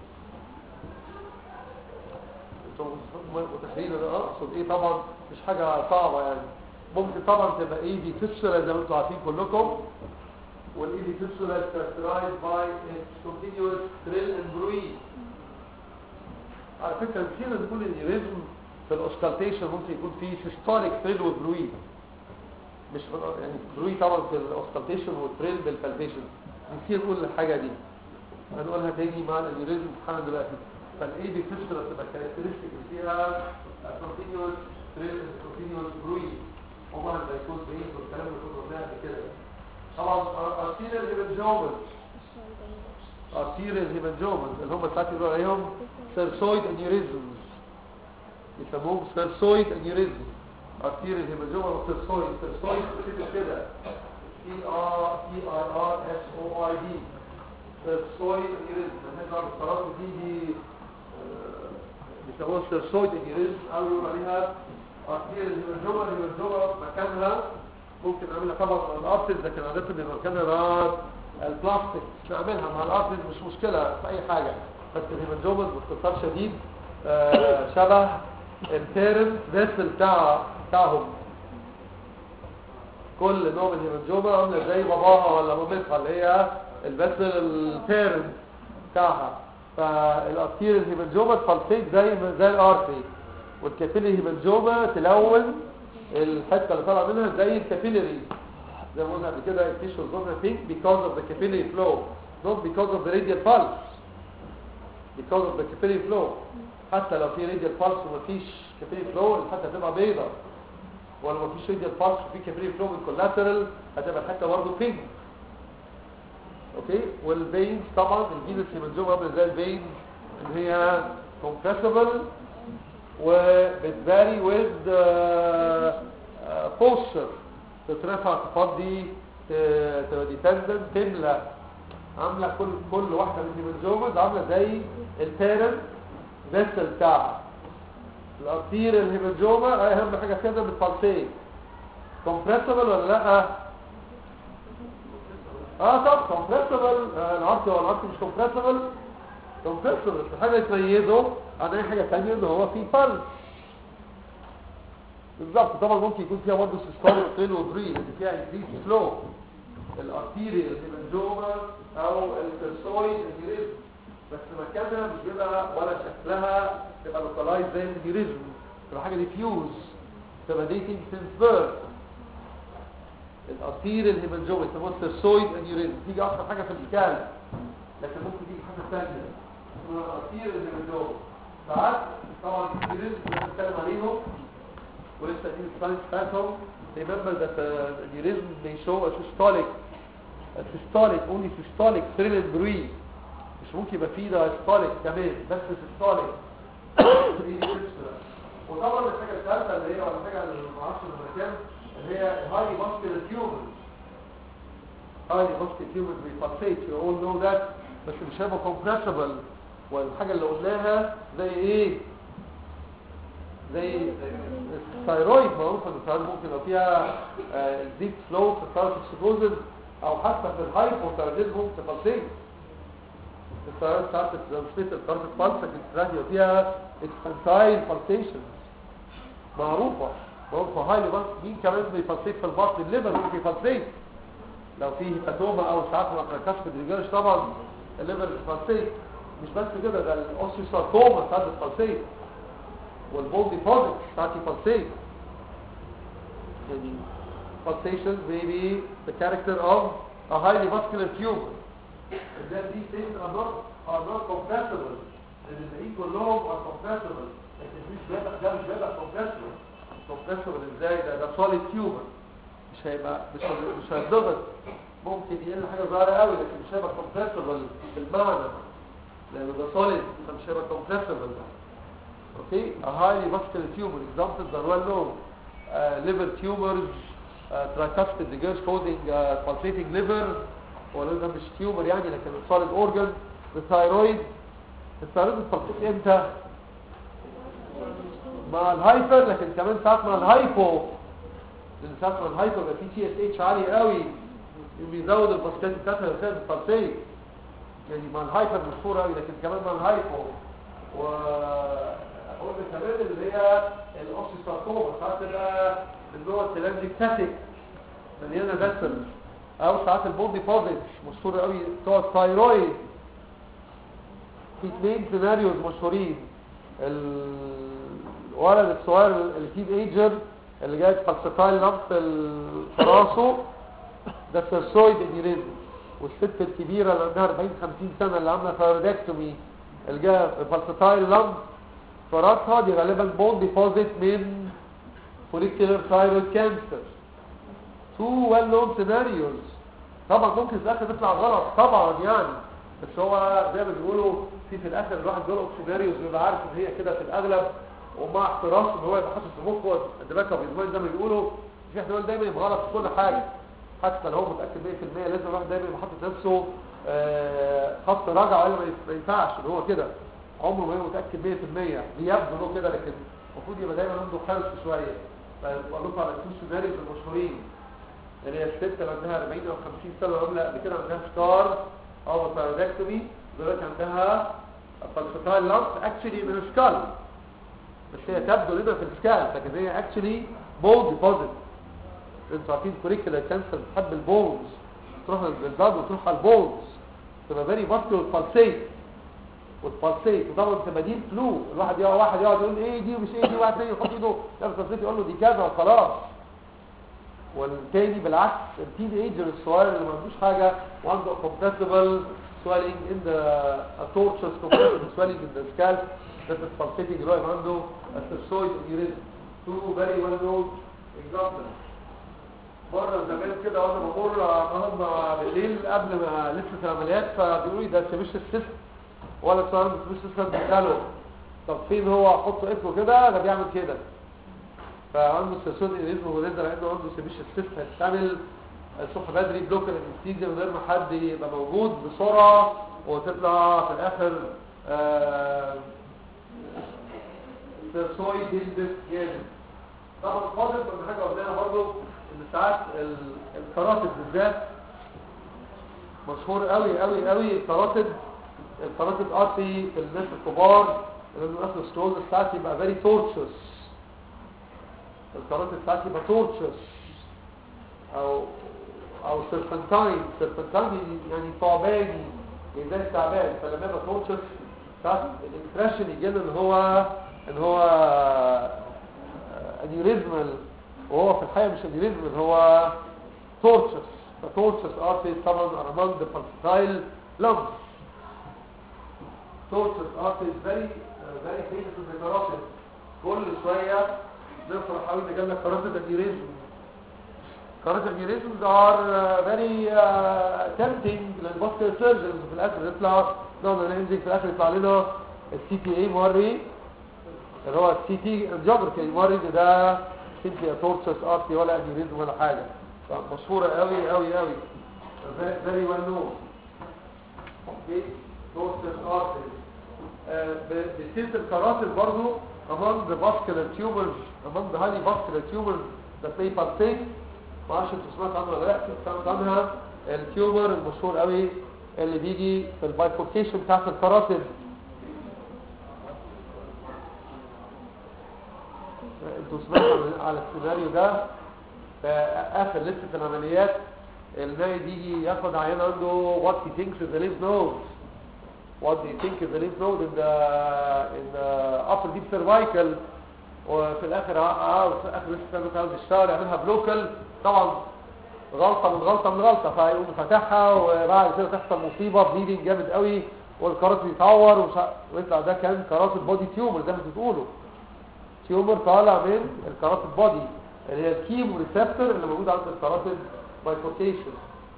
انتوا متخيلين انا اقصد ايه طبعا مش حاجه صعبه يعني ممكن طبعا تبقى ايه دي تفسر زي ما انتوا عارفين كلكم والاي دي تفسر is characterized by its continuous thrill and bruit على فكره كتير بنقول ان الريزم في الاوسكالتيشن ممكن يكون فيه سيستوليك ثريل وبروي مش في- يعني بروي طبعا في الاوسكالتيشن والثريل بالبالبيشن كتير نقول الحاجه دي هنقولها تاني مع الانيوريزم حالا دلوقتي فالاي دي فيستولا بتبقى كاركترستيك فيها كونتينيوس ثريل كونتينيوس بروي عمر ما يكون بعيد والكلام اللي كنا قلناه قبل كده طبعا ارتيريال هيمنجومنت ارتيريال هيمنجومنت اللي هم ساعات يقولوا عليهم سيرسويد انيوريزمز يسموهم سيرسويد انيوريزم ارتيريال هيمنجومنت وسيرسويد سيرسويد بتكتب كده سي ار سي اي ار اس او اي دي سيرسويد انيوريزم الناس عارف الصراط دي دي آه، بيسموها سيرسويد انيوريزم او يقولوا عليها ارتيريال هيمنجومنت هيمنجومنت مكانها ممكن نعملها طبعا مع الارتز لكن عاده بيبقى مكانها مع البلاستيك نعملها مع الارتز مش مشكله في اي حاجه بس الهيمنجومنت باختصار شديد آه، شبه البيرنت فيسل بتاع بتاعهم كل نوع من الهيمنجوما عامله زي باباها ولا مامتها اللي هي الفيسل البيرنت بتاعها فالارتير الهيمنجوما تفلسيت زي ما- زي الارتري والكابيلي هيمنجوما تلون الحته اللي طالعه منها زي الكابيلري زي ما قلنا قبل كده التيشو زونها pink because of the capillary flow not because of the radial pulse because of the capillary flow حتى لو في radial pulse ومفيش capillary flow الحته هتبقى بيضة ولو مفيش radial pulse وفي capillary flow من collateral هتبقى الحته برضه pink اوكي والفينز طبعا الفينس هيمنجوما عامله زي الفينز اللي هي compressible وبتفاري with uh, بوستر تترفع تفضي ت- تبقى ديبندنت تملى عامله كل كل واحده من الهيمنجومز عامله زي البيرنت فيسل بتاعها الارتير الهيمنجوما اهم حاجه كده بالفالسين كومبريسبل ولا لا اه طب كومبريسبل العرض هو العرض مش كومبريسبل كومبريسبل الحاجه اللي تميزه عن اي حاجه ثانيه ان هو فيه بلس بالظبط طبعا ممكن يكون فيها برضه سيستوليك فين وبري اللي فيها انكريس فلو الارتيريال الهيمنجوما او الكرسويد الجريزم بس مكانها مش بيبقى ولا شكلها تبقى لوكالايز زي الجريزم تبقى حاجه ديفيوز تبقى ديتنج سينس بيرث الارتيريال الهيمنجوما يسموها الكرسويد انيوريزم تيجي اكتر حاجه في السكال لكن ممكن تيجي حاجه ثانيه اسمها الارتيريال الهيمنجوما ساعات طبعا الجريزم اللي بنتكلم عليهم ولسه دي الساينس بتاعتهم remember that uh, aneurysm may show a systolic a systolic only systolic thrilled breed مش ممكن يبقى فيه ده systolic كمان بس systolic دي دي فكرة. وطبعا الحاجة الثالثة اللي هي ولا حاجة اللي ما اعرفش المكان اللي هي highly muscular tumors highly muscular tumors بيفلسيت you all know that بس مش هيبقى compressible والحاجة اللي قلناها زي ايه زي الثايرويد معروف ان الثايرويد ممكن لو فيها ديب فلو في الثايرويد او حتى في الهايبوثايرويدزم ممكن تفلسيت الثايرويد ساعات بتسميت الكارت بالس لكن الثانية فيها اكسنتايل بالسيشن معروفة معروفة هايلي بس مين كمان بيفلسيت في البطن الليفر ممكن يفلسيت لو فيه هيباتوما او ساعات ما تركزش في الرجالش طبعا الليفر بيفلسيت مش بس كده ده الاوسيساركوما ساعات بتفلسيت والبول ديبوزيت بتاعتي pulsate يعني pulsations may be the character of a highly muscular tumor and then these things are not are not compressible and the كلهم are compressible لكن مش بيبقى ده مش بيبقى compressible compressible ازاي ده ده solid tumor مش هيبقى مش هي- مش هيتضغط ممكن يقل حاجه صغيره قوي لكن مش هيبقى compressible بالمعنى لانه ده solid فمش هيبقى compressible Okay, a highly muscular tumor. Examples are well known. Uh, liver tumors, uh, tricuspid regurg causing uh, pulsating liver, ولو ده مش tumor يعني لكن solid organ. The thyroid, الثايرويد بتفلسيت امتى؟ مع الهايبر لكن كمان ساعات مع الهايبو لان ساعات مع الهايبو يبقى في تي اس اتش عالي قوي بيزود الباسكات بتاعتها يخلي البلسيت يعني مع الهايبر مشهور قوي لكن كمان مع الهايبو و قلنا كمان اللي هي الاوسيساركوما ساعات تبقى من جوه التلانجيكتاتيك مليانه فاسل او ساعات البون ديبوزيت مشهور قوي بتوع الثايرويد في اثنين سيناريوز مشهورين الولد الصغير التين ايجر اللي جاي فالسفايل لمف في راسه ده سيرسويد انيريزم والست الكبيره اللي عندها 40 50 سنه اللي عامله ثايرودكتومي اللي جايه فالسفايل لمف في راسها دي غالبا بون ديبوزيت من فوليكولر ثايرويد كانسر تو ويل نون سيناريوز طبعا ممكن في الاخر تطلع غلط طبعا يعني بس هو زي ما بيقولوا في في الاخر الواحد بيلقط سيناريوز بيبقى عارف ان هي كده في الاغلب ومع احتراس ان هو يبقى حاطط في مخه الدماغ بيزمان زي ما بيقولوا في احتمال دايما يبقى غلط في كل حاجه حتى لو هو متاكد 100% لازم الواحد دايما يبقى حاطط نفسه آه، خط رجعه الا ما ينفعش ان هو كده عمره ما يبقى متاكد 100% بيبدو له كده لكن المفروض يبقى دايما عنده حرص شويه بقول لكم على التو سيناريوز المشهورين اللي هي الست اللي عندها 40 او 50 سنه عامله قبل كده عندها ستار او ثايرويدكتومي دلوقتي عندها فالسفايل لامس اكشلي من السكال بس هي تبدو لنا في السكال لكن هي اكشلي بول ديبوزيت انتوا عارفين كوريكولا كانسر بتحب البونز تروح للبلد وتروح على البونز تبقى فيري ماسكولار بالسيت والبالسيت وطبعا تبقى دي فلو الواحد يقعد واحد يقعد يقول ايه دي ومش ايه دي واحد تاني يحط ايده يعمل بالسيت يقول له دي كذا وخلاص والتاني بالعكس التين ايجر الصغير اللي ما عندوش حاجه وعنده compressible swelling in the a tortuous compressible swelling in the scalp that is pulsating اللي هو يبقى عنده السيرسويد aneurysm two very well known examples مرة زمان كده وانا بمر معاهم بالليل قبل ما لسه في العمليات فبيقولوا لي ده سمش السيست ولا سؤال سمش السيست بيسأله طب فين هو احط اسمه كده ده بيعمل كده فعنده سيرسون انيزم ونقدر عنده عنده سيبيشن سيست هتتعمل الصبح بدري بلوك الانستيزيا من غير ما حد يبقى موجود بسرعه وتطلع في الاخر آه سيرسوي جلد جامد طبعا فاضل من حاجه قلناها برضه ان ساعات ال- الكراتب بالذات مشهور قوي قوي قوي الكراتب الكراتب ارتي في الناس الكبار لانه اصل ستروز ساعات يبقى فيري تورتشس الكراتب ساعات يبقى تورتشس او او سيرفنتاين سيرفنتاين يعني ثعباني يعني زي التعبان فلما يبقى تورتشس ساعات الامبريشن يجي له ان هو ان هو انيوريزمال وهو في الحقيقه مش انيوريزمال هو تورتشس فتورتشس ارتي طبعا are among the pulsatile lungs tortuous artery is very uh, very famous in the carotid كل شوية نفرح حاول نجمع carotid aneurysm carotid aneurysms are uh, very uh, tempting للباسكال surgeons في الاخر يطلع نقعد ننزل في الاخر يطلع لنا السي تي اي موري اللي هو السي تي انجيوجرافي موري إن ده سيمبلي tortuous artery ولا aneurysm ولا حاجة مشهورة قوي قوي قوي very well known okay tortuous artery بسيرة الكراتب برضو among the vascular tumors among the highly vascular tumors that they partake ما اعرفش انتوا سمعت عنها ولا لا سمعت عنها التيومر المشهور قوي اللي بيجي في البايفوركيشن بتاعت الكراتب انتوا سمعتوا عن- على السيناريو ده في اخر لسه العمليات المايد يجي ياخد عيان عنده what he thinks is a lymph node what do you think is the lymph node in the in the upper deep cervical وفي الاخر عاوز في اخر لسه كانت عاوز يشتغل يعملها بلوكال طبعا غلطه من غلطه من غلطه فيقوم فاتحها وبعد كده تحصل مصيبه بليدنج جامد قوي والكرات يتعور ومش ع- ويطلع ده كان كرات البودي تيومر زي ما انتوا بتقولوا تيومر طالع من الكرات البودي اللي هي الكيمو ريسبتور اللي موجود عند الكرات بايفوركيشن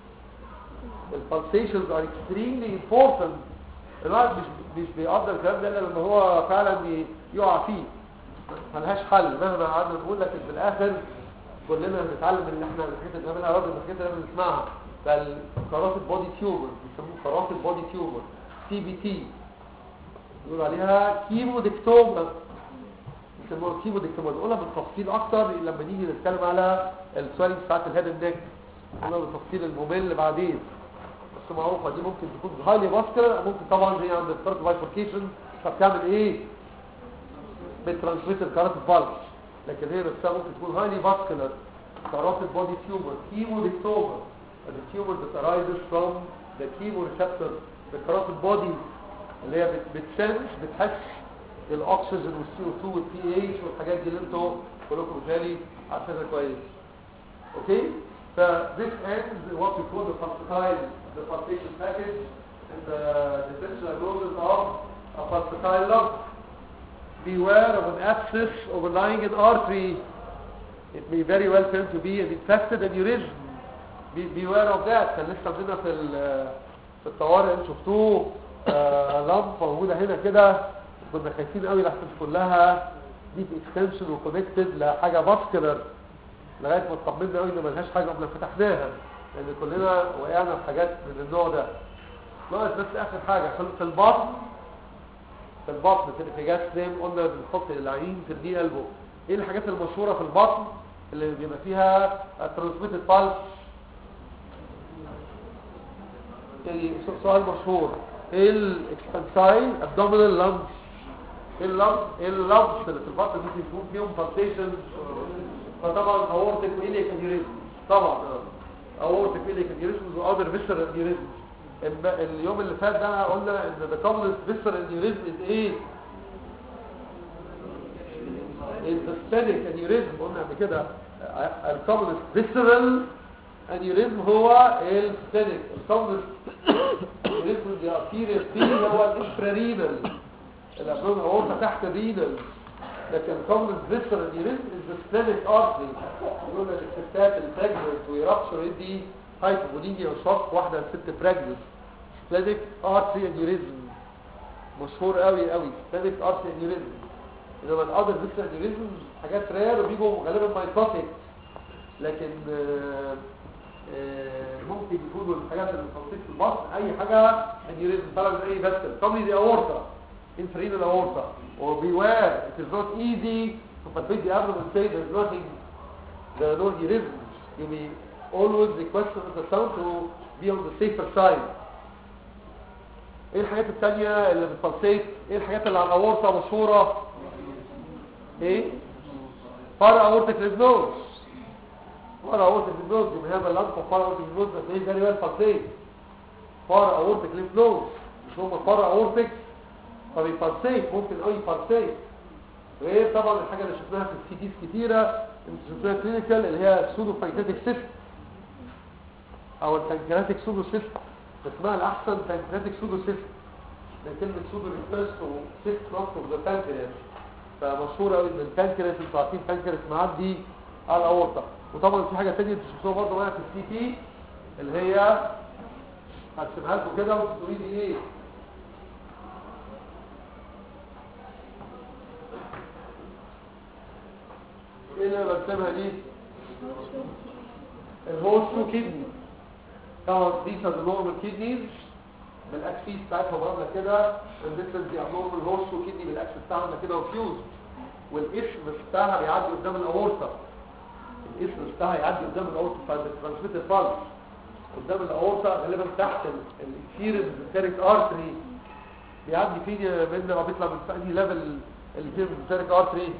البالسيشنز ار اكستريملي امبورتنت الواحد مش مش بيقدر الكلام ده الا لما هو فعلا بي- يقع فيه ملهاش حل مهما قعدنا نقول لكن في الاخر كلنا بنتعلم ان احنا الحاجات اللي بنعملها رغم الحاجات اللي احنا بنسمعها فالكرات البودي تيومر بيسموه كرات البودي تيومر سي بي تي يقول عليها كيمودكتوما يسموها كيمودكتوما نقولها بالتفصيل اكتر لما نيجي نتكلم على السوالف بتاعت الهيد النك نقولها بالتفصيل الممل بعدين بس معروفه دي ممكن تكون هايلي فاسكولار ممكن طبعا زي عند الكارت بايفوركيشن فبتعمل ايه بترانسميت الكارت بالك لكن هي نفسها ممكن تكون هايلي فاسكولار كارت بودي تيومر كيمودكتوما the tumor that arises from the chemoreceptor the carotid body اللي هي بت- بتسنس بتحس الاكسجين والسي او 2 والبي اتش والحاجات دي اللي انتوا كلكم بالتالي عارفينها كويس Okay? So this ends what we call the pulsatile, the pulsation package and the differential diagnosis of a pulsatile lump. Beware of an abscess overlying an artery. It may very well turn to be an infected aneurysm. Be, beware of that. كان لسه عندنا في ال- في الطوارئ اللي شفتوه آه لمب موجودة هنا كده كنا خايفين قوي لحسن كلها ديب اكستنشن وكونكتد لحاجة فاسكولار لغايه ما اطمنا قوي ان ملهاش حاجه قبل فتحناها لان كلنا وقعنا في حاجات من النوع ده ناقص بس اخر حاجه في في البطن في البطن في الانفجاز نيم قلنا بنحط العين في الدي قلبه ايه الحاجات المشهوره في البطن اللي بيبقى فيها ترانسميتد بالس يعني سؤال مشهور ايه الاكسبانسايل ابدومينال لانج ايه اللمس ايه اللمس اللي في البطن ممكن يكون فيهم بالسيشن فطبعا اورتك ايليك انيوريزم طبعا اورتك ايليك انيوريزم واذر فيسر انيوريزم اليوم اللي فات ده قلنا ان the commonest visceral aneurysm is ايه السبينيك انيوريزم قلنا قبل كده الكومنست فيسرال انيوريزم هو السبينيك الكومنست انيوريزم اللي ارتيريال فيه هو الانفرارينال الابدومين اورتا تحت الرينال لكن الكومنست فيسرال انيوريزم از سبينيك ارتري يقول لك الستات البريجننت ويرابشر يدي هايبوبوليميا وشوك واحده ست بريجننت سبينيك ارتري انيوريزم مشهور قوي قوي سبينيك ارتري انيوريزم انما الاذر فيسرال انيوريزم حاجات رير وبيجوا غالبا مايكروتيك لكن آه، آه، ممكن يكونوا الحاجات اللي بتنطيق في البطن اي حاجه انيوريزم طالع من اي فيسل طبعا دي اورطه inferior aorta or beware it is not easy to palpate the abdomen and say there's nothing there are no aneurysms you may always request an ultrasound to be on the safer side ايه الحاجات التانية اللي بتفلسيت ايه الحاجات اللي على الاورطة مشهورة ايه فرع اورتك للنوز فرع اورتك للنوز you may have a lump of فرع اورتك للنوز that may very well pulsate فرع اورتك للنوز مش هم فرع اورتك فبيفلسيت ممكن اي فلسيت غير طبعا الحاجة اللي شفناها في السي ديز كتيرة انت شفناها كلينيكال اللي هي سودو بانكرياتيك سيست او البانكرياتيك سودو سيست اسمها الاحسن بانكرياتيك سودو سيست لان كلمه سودو ريفيرس تو سيست نوت اوف ذا بانكرياس فمشهوره قوي ان البانكرياس انتوا عارفين البانكرياس معدي على الاورطه وطبعا في حاجه ثانيه انتوا شفتوها برضه معايا في السي تي اللي هي هرسمها لكم كده وانتوا تقولوا لي ايه ايه اللي انا برسمها دي الهوستو كيدني طبعا these are the normal kidneys بالاكسيس بتاعتها برضه كده الديفرنس دي abnormal هوستو كيدني بالاكسيس بتاعها كده وفيوز والاسم بتاعها بيعدي قدام الاورطه الاسم بتاعها يعدي قدام الاورطه فالترانسميت البلس قدام الاورطه غالبا تحت الانفيريور فيريك ارتري بيعدي فين من ما بيطلع من ثاني ليفل الانفيريور فيريك ارتري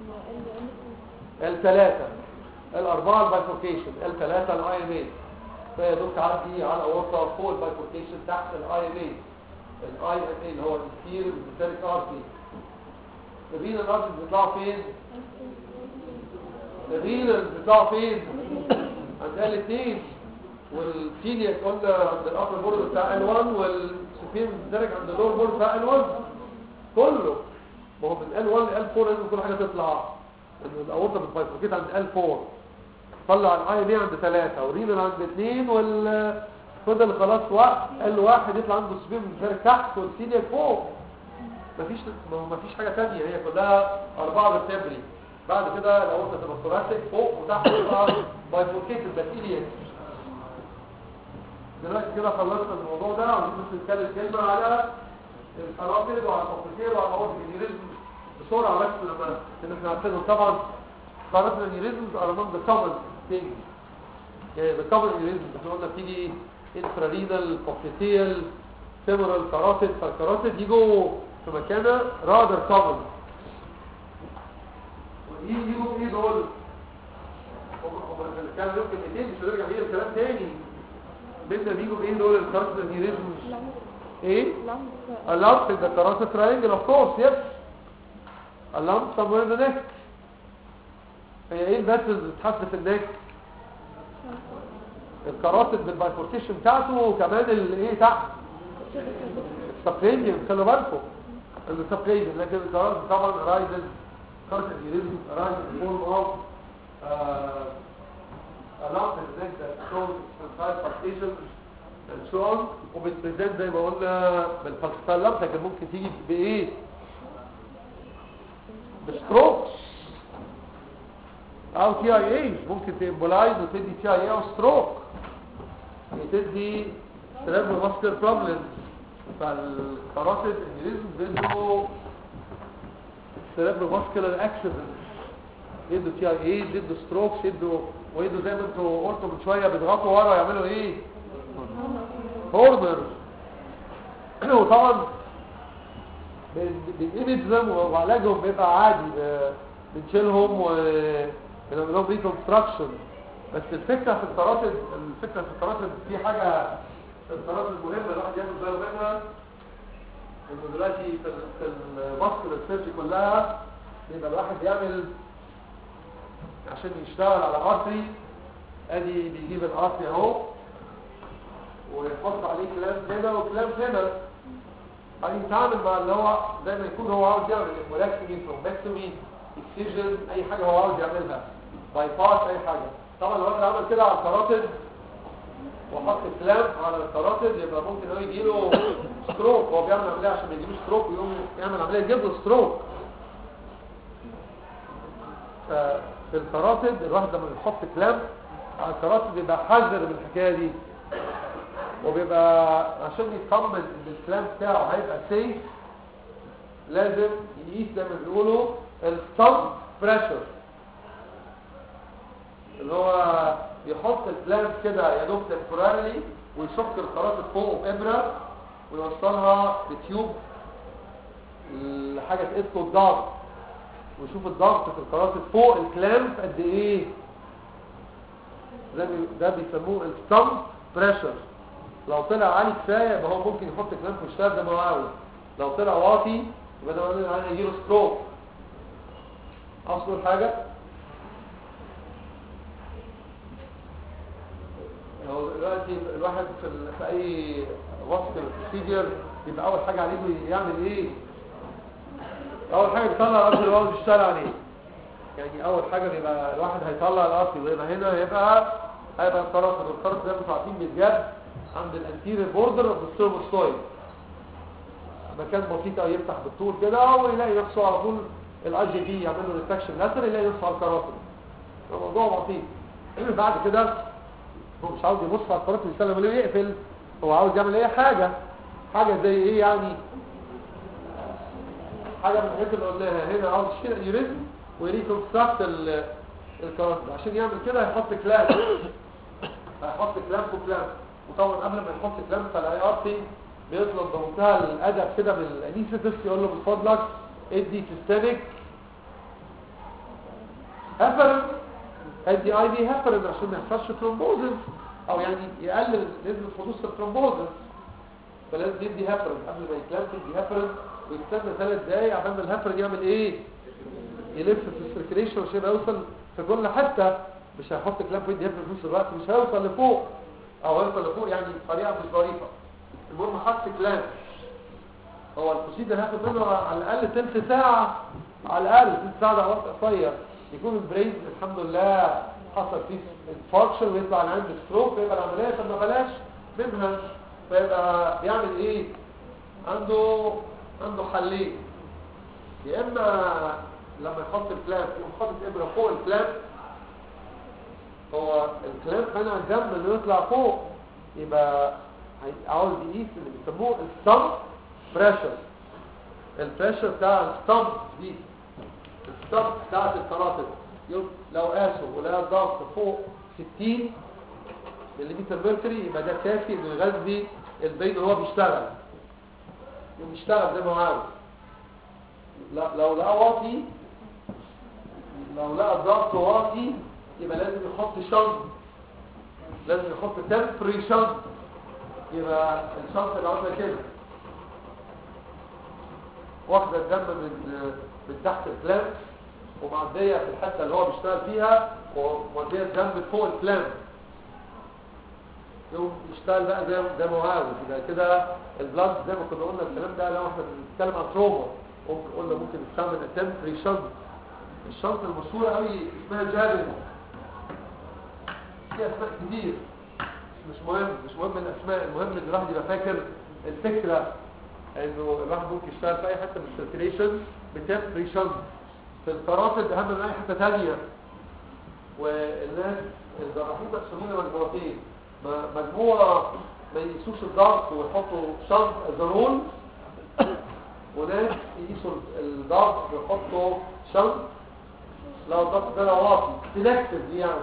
ال3 الاربعه البايفوركيشن ال3 الاي ام اي فهي دول تعدي على اورطه فوق البايفوركيشن تحت الاي ام اي الاي ام اي اللي هو الانفيريور فيريك ارتري الرينال ارتري بيطلعوا فين الرينال بيطلعوا فين عند الاثنين والسيليا قلنا عند الابر بورد بتاع ال 1 والسفين بتدرج عند اللور بورد بتاع ال 1 كله ما هو من ال 1 ل ال 4 لازم كل حاجه تطلع ان الاورطه بتبايفوركيت عند ال 4 طلع الاي بي عند 3 ورينال عند 2 وال فضل خلاص وقت ال 1 يطلع عنده سفين بتدرج تحت والسيليا فوق مفيش مفيش حاجه ثانيه هي كلها اربعه فيرتبري بعد كده الاورطه تبقى ثوراسيك فوق وتحت تبقى بايفوركيت البكتيريا دلوقتي كده خلصنا الموضوع ده عايزين بس نتكلم كلمه على القرابل وعلى الكومبليكير وعلى مواد الانيريزم بسرعه بس لما ان احنا عارفينهم طبعا قرابل الانيريزم are among the common things يعني the common aneurysm احنا قلنا بتيجي انفرارينال كومبليكير femoral كاراتيد فالكاراتيد يجوا في مكانه rather common يجوا ايه دول كان لهم كلمتين مش هنرجع بيه الكلام تاني بدنا بيجوا بايه دول الكاراتيد انيريزم ايه a lump in the carotid triangle of course yes a lump somewhere in the neck هي ايه الفاسز اللي بتتحط في النك الكاراتيد بالبايفوركيشن بتاعته وكمان الايه تحت السبكرينيوم خلوا بالكم السبكرينيوم لكن الكاراتيد طبعا رايزز كاراتيد انيريزم رايزز فورم اوف a lump in the neck that shows inside palpitations and so on وبتبريزنت زي ما قلنا بالفالسفال لمسه كان ممكن تيجي بايه بستروكس او تي اي اي ممكن تمبولايز وتدي تي اي اي او ستروك تدي سيريبرال ماسكولار بروبلم فالكاراتيد انيريزم بيدوا سيريبرال ماسكولار اكسيدنت يدوا تي اي اي يدوا ستروكس يدوا ويدوا زي ما انتوا قلتوا من شويه بيضغطوا ورا يعملوا ايه هورنر وطبعا بنقبضهم وعلاجهم بيبقى عادي ب- بنشيلهم وبنعمل لهم ريكونستراكشن بس الفكره في الكراتب الفكره في الكراتب في حاجه في الكراتب مهمه الواحد ياخد باله منها انه دلوقتي في ال- في المصر السيرجي كلها بيبقى الواحد يعمل عشان يشتغل على ارتري ادي بيجيب الارتري اهو ويحط عليه كلام هنا وكلام هنا هيتعامل مع اللي هو زي ما يكون هو عاوز يعمل مولاكتومي ترومبكتومي اكسجن اي حاجه هو عاوز يعملها باي باس اي حاجه طبعا لو انا عمل كده على الكاراتيد وحط كلام على الكاراتيد يبقى ممكن هو يجي له ستروك هو بيعمل عمليه عشان ما يجيلوش ستروك ويقوم يعمل عمليه يجيب له ستروك آه، في الكراتب الواحد لما بيحط كلام على الكراتب بيبقى حذر من الحكايه دي وبيبقى عشان يطمن ان الكلام بتاعه هيبقى سيف لازم يقيس زي ما بيقولوا الستامب بريشر اللي هو يحط الكلام كده يا دوب تمبوراري ويشك الكراتب فوق بابره ويوصلها بتيوب لحاجه تقيس له الضغط ويشوف الضغط في الكراتب فوق الكلام قد ايه ده بي- ده بيسموه الستامب بريشر لو طلع عالي كفايه يبقى هو ممكن يحط كلام في الشارع زي ما هو عاوز لو طلع واطي يبقى ده معناه ان يجيله ستروك اصل حاجه لو دلوقتي الواحد في, ال- في اي وصف البروسيجر يبقى اول حاجه عليه يعمل ايه اول حاجه يطلع الارض اللي هو بيشتغل عليه يعني اول حاجه بيبقى الواحد هيطلع الارض ويبقى هنا هيبقى هيبقى الطرف الطرف زي ما انتم عارفين بيتجاب عند الانتيريور بوردر اوف السيرفوستويد مكان بسيط قوي يفتح بالطول كده ويلاقي نفسه على طول الاي جي دي يعمل له ريتكشن لاتر يلاقي نفسه على الكراسي الموضوع بسيط بعد كده هو مش عاوز يبص على الكراسي ويسلم عليه ويقفل هو عاوز يعمل اي حاجه حاجه زي ايه يعني حاجه من الحاجات اللي قلناها هنا عاوز يشيل يرد ويريكونستراكت الكراسي عشان يعمل كده هيحط كلام هيحط كلام وكلام وطبعا قبل ما يحط كلام فالاي ار تي بيطلب بمنتهى الادب كده من الانيستيست يقول له من فضلك ادي سيستميك هفرن ادي اي دي هفرن عشان ما يحصلش ترومبوزس او يعني يقلل نسبه حدوث الترومبوزس فلازم يدي هفرن قبل ما يتلم يدي هفرن ويستنى ثلاث دقايق عبال ما الهفرن يعمل ايه يلف في السيركيليشن عشان يوصل في كل حته مش هيحط كلام في يدي هفرن في نفس الوقت مش هيوصل لفوق او هيوصل لفوق يعني طريقه مش ظريفه المهم حط كلام هو البروسيجر هياخد منه على الاقل ثلث ساعه على الاقل ثلث ساعه ده وقت قصير يكون البرين الحمد لله حصل فيه انفاركشن ويطلع عند ستروك ويبقى العمليه طب ما بلاش منها فيبقى بيعمل ايه عنده عنده حلين يا اما لما يحط الكلام يقوم حاطط ابره فوق الكلام هو الكلام منع الدم انه يطلع فوق يبقى هي- عاوز يقيس اللي بيسموه الستامب بريشر البريشر بتاع الستامب دي الستامب بتاعت الكراتب يوم لو قاسوا ولقى الضغط فوق 60 ملم ميركوري يبقى ده كافي انه يغذي البين وهو بيشتغل يقوم يشتغل زي ما هو عاوز لا- لو لقى واطي لو لقى الضغط واطي يبقى لازم يحط شنط لازم يحط تمبري شنط يبقى الشنط اللي عامله كده واخده الدم من من تحت الفلانك ومعديه في الحته اللي هو بيشتغل فيها وموديه الدم فوق الفلانك يقوم يشتغل بقى زي زي ما هو عاوز يبقى كده البلاد زي ما كنا قلنا الكلام ده لو احنا بنتكلم عن تروما ممكن قلنا ممكن نستعمل التمبري شنط الشنط المشهوره قوي اسمها جابل في اسماء كتير مش مهم مش مهم الاسماء المهم ان الواحد يبقى فاكر الفكره انه الواحد ممكن يشتغل في اي حته من السيركيليشن بتمبريشن في الكراتب اهم من اي حته ثانيه والناس الجراحين مقسومين لمجموعتين م- مجموعه ما يقيسوش الضغط ويحطوا شنط ازرول وناس يقيسوا الضغط ويحطوا شنط لو الضغط ده واطي سيلكتيف دي يعني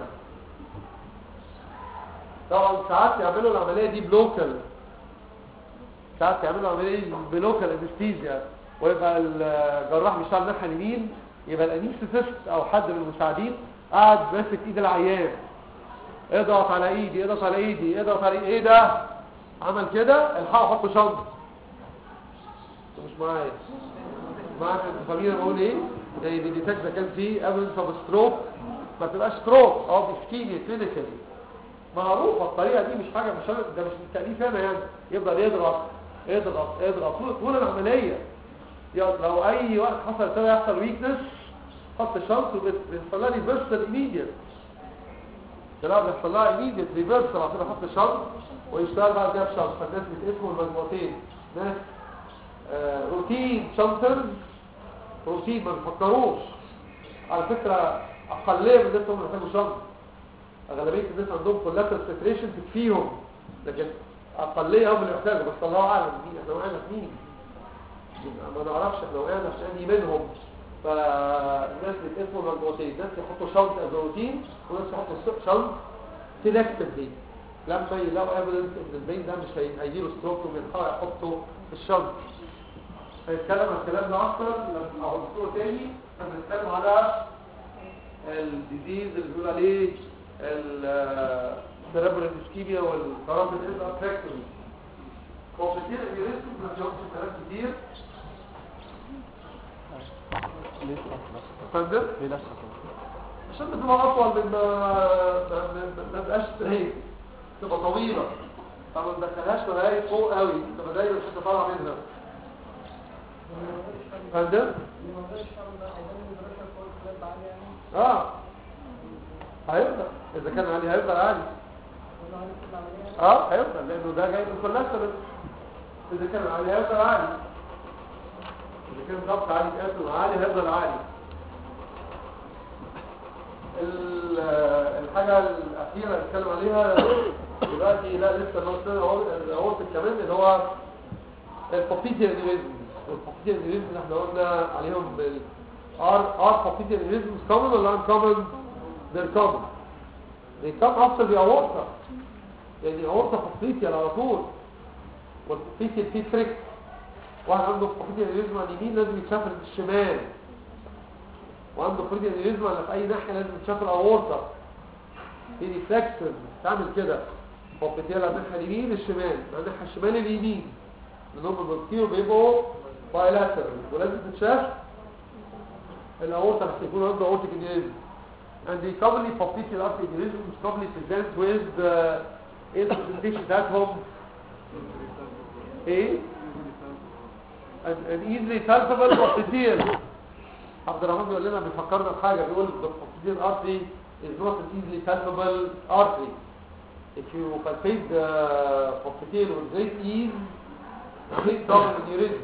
طبعا ساعات يعملوا العمليه دي بلوكال ساعات يعملوا العمليه دي بلوكال انستيزيا ويبقى الجراح بيشتغل الناحيه اليمين يبقى الانستيست او حد من المساعدين قاعد ماسك ايد العيان اضغط على ايدي اضغط على ايدي اضغط على ايه ده عمل كده الحقوا حطوا شنطه مش معايا معاك الفاميليا بقول ايه يعني بيديتكت اذا كان في ايفيدنس اوف ستروك ما تبقاش ستروك او بسكيميا كلينيكالي معروفه الطريقه دي مش حاجه مش ده مش من تاليف انا يعني يفضل يضغط يضغط يضغط طول طول العمليه يلا لو اي وقت حصل كده يحصل ويكنس حط الشنط وبيحصل لها ريفرسال ايميديت لا بيحصل لها ايميديت ريفرسال عشان احط الشنط ويشتغل بعد كده بشنط فالناس بتقسموا المجموعتين ناس آه روتين شنطرز روتين ما بيفكروش على فكره اقليه من الناس هم محتاجوا شنط اغلبيه الناس عندهم كولاتر سيتريشن تكفيهم لكن اقليه هم اللي محتاجوا بس الله اعلم مين احنا وقعنا في مين ما نعرفش احنا وقعنا في انهي منهم فالناس بتقسموا مجموعتين ناس يحطوا شنط از روتين وناس يحطوا شنط سيلكتفلي لما يلاقوا ايفيدنس ان البين ده مش هيجيله ستروك ويلحقوا يحطوا في الشنط هيتكلم عن الكلام ده اكتر لما احطه تاني هنتكلم على الديزيز اللي بيقول عليه السيربرال اسكيميا والكرامة الانفكتوري هو كتير الريسك ما بيقعدش كلام كتير ليه تأخر؟ فندم ليه لا تأخر؟ عشان بتبقى اطول من ما ما- ما- ما تبقاش هيك تبقى طويله فما تدخلهاش ملاهي فوق قوي تبقى دايما مش طالعه منها فندم اه هيفضل اذا كان عالي هيفضل عالي اه هيفضل لانه ده جاي من كولاترال اذا كان عالي هيفضل عالي اذا كان ضغط عالي تقاسم عالي هيفضل عالي ال- الحاجة الأخيرة اللي اتكلم عليها دلوقتي لا لسه نوصل الأورت كمان اللي هو البوبيتيا انيريزم والبوبيتيا انيريزم اللي احنا قلنا عليهم بال ار ار بوبيتيا انيريزم common ولا uncommon؟ they're common they come after the aorta يعني aorta بوبيتيا على طول والبوبيتيا فيه تريك واحد عنده بوبيتيا انيريزم على اليمين لازم يتشافر الشمال وعنده فريدي انيريزم ولا في اي ناحيه لازم تشوف الاورطه في ريفلكسز تعمل كده هو بتيلا الناحيه اليمين الشمال الناحيه الشمال اليمين لان هم بيطيروا بيبقوا بايلاترال ولازم تتشاف الاورطه اللي يكون عنده اورتيك انيريزم and they commonly popliteal artery aneurysms commonly present with uh, ايه البرزنتيشن بتاعتهم ايه an, an easily palpable popliteal عبد الرحمن بيقول لنا بيفكرنا بحاجه بيقول the popliteal artery is not an easily palpable artery if you palpate the popliteal with great ease great double aneurysm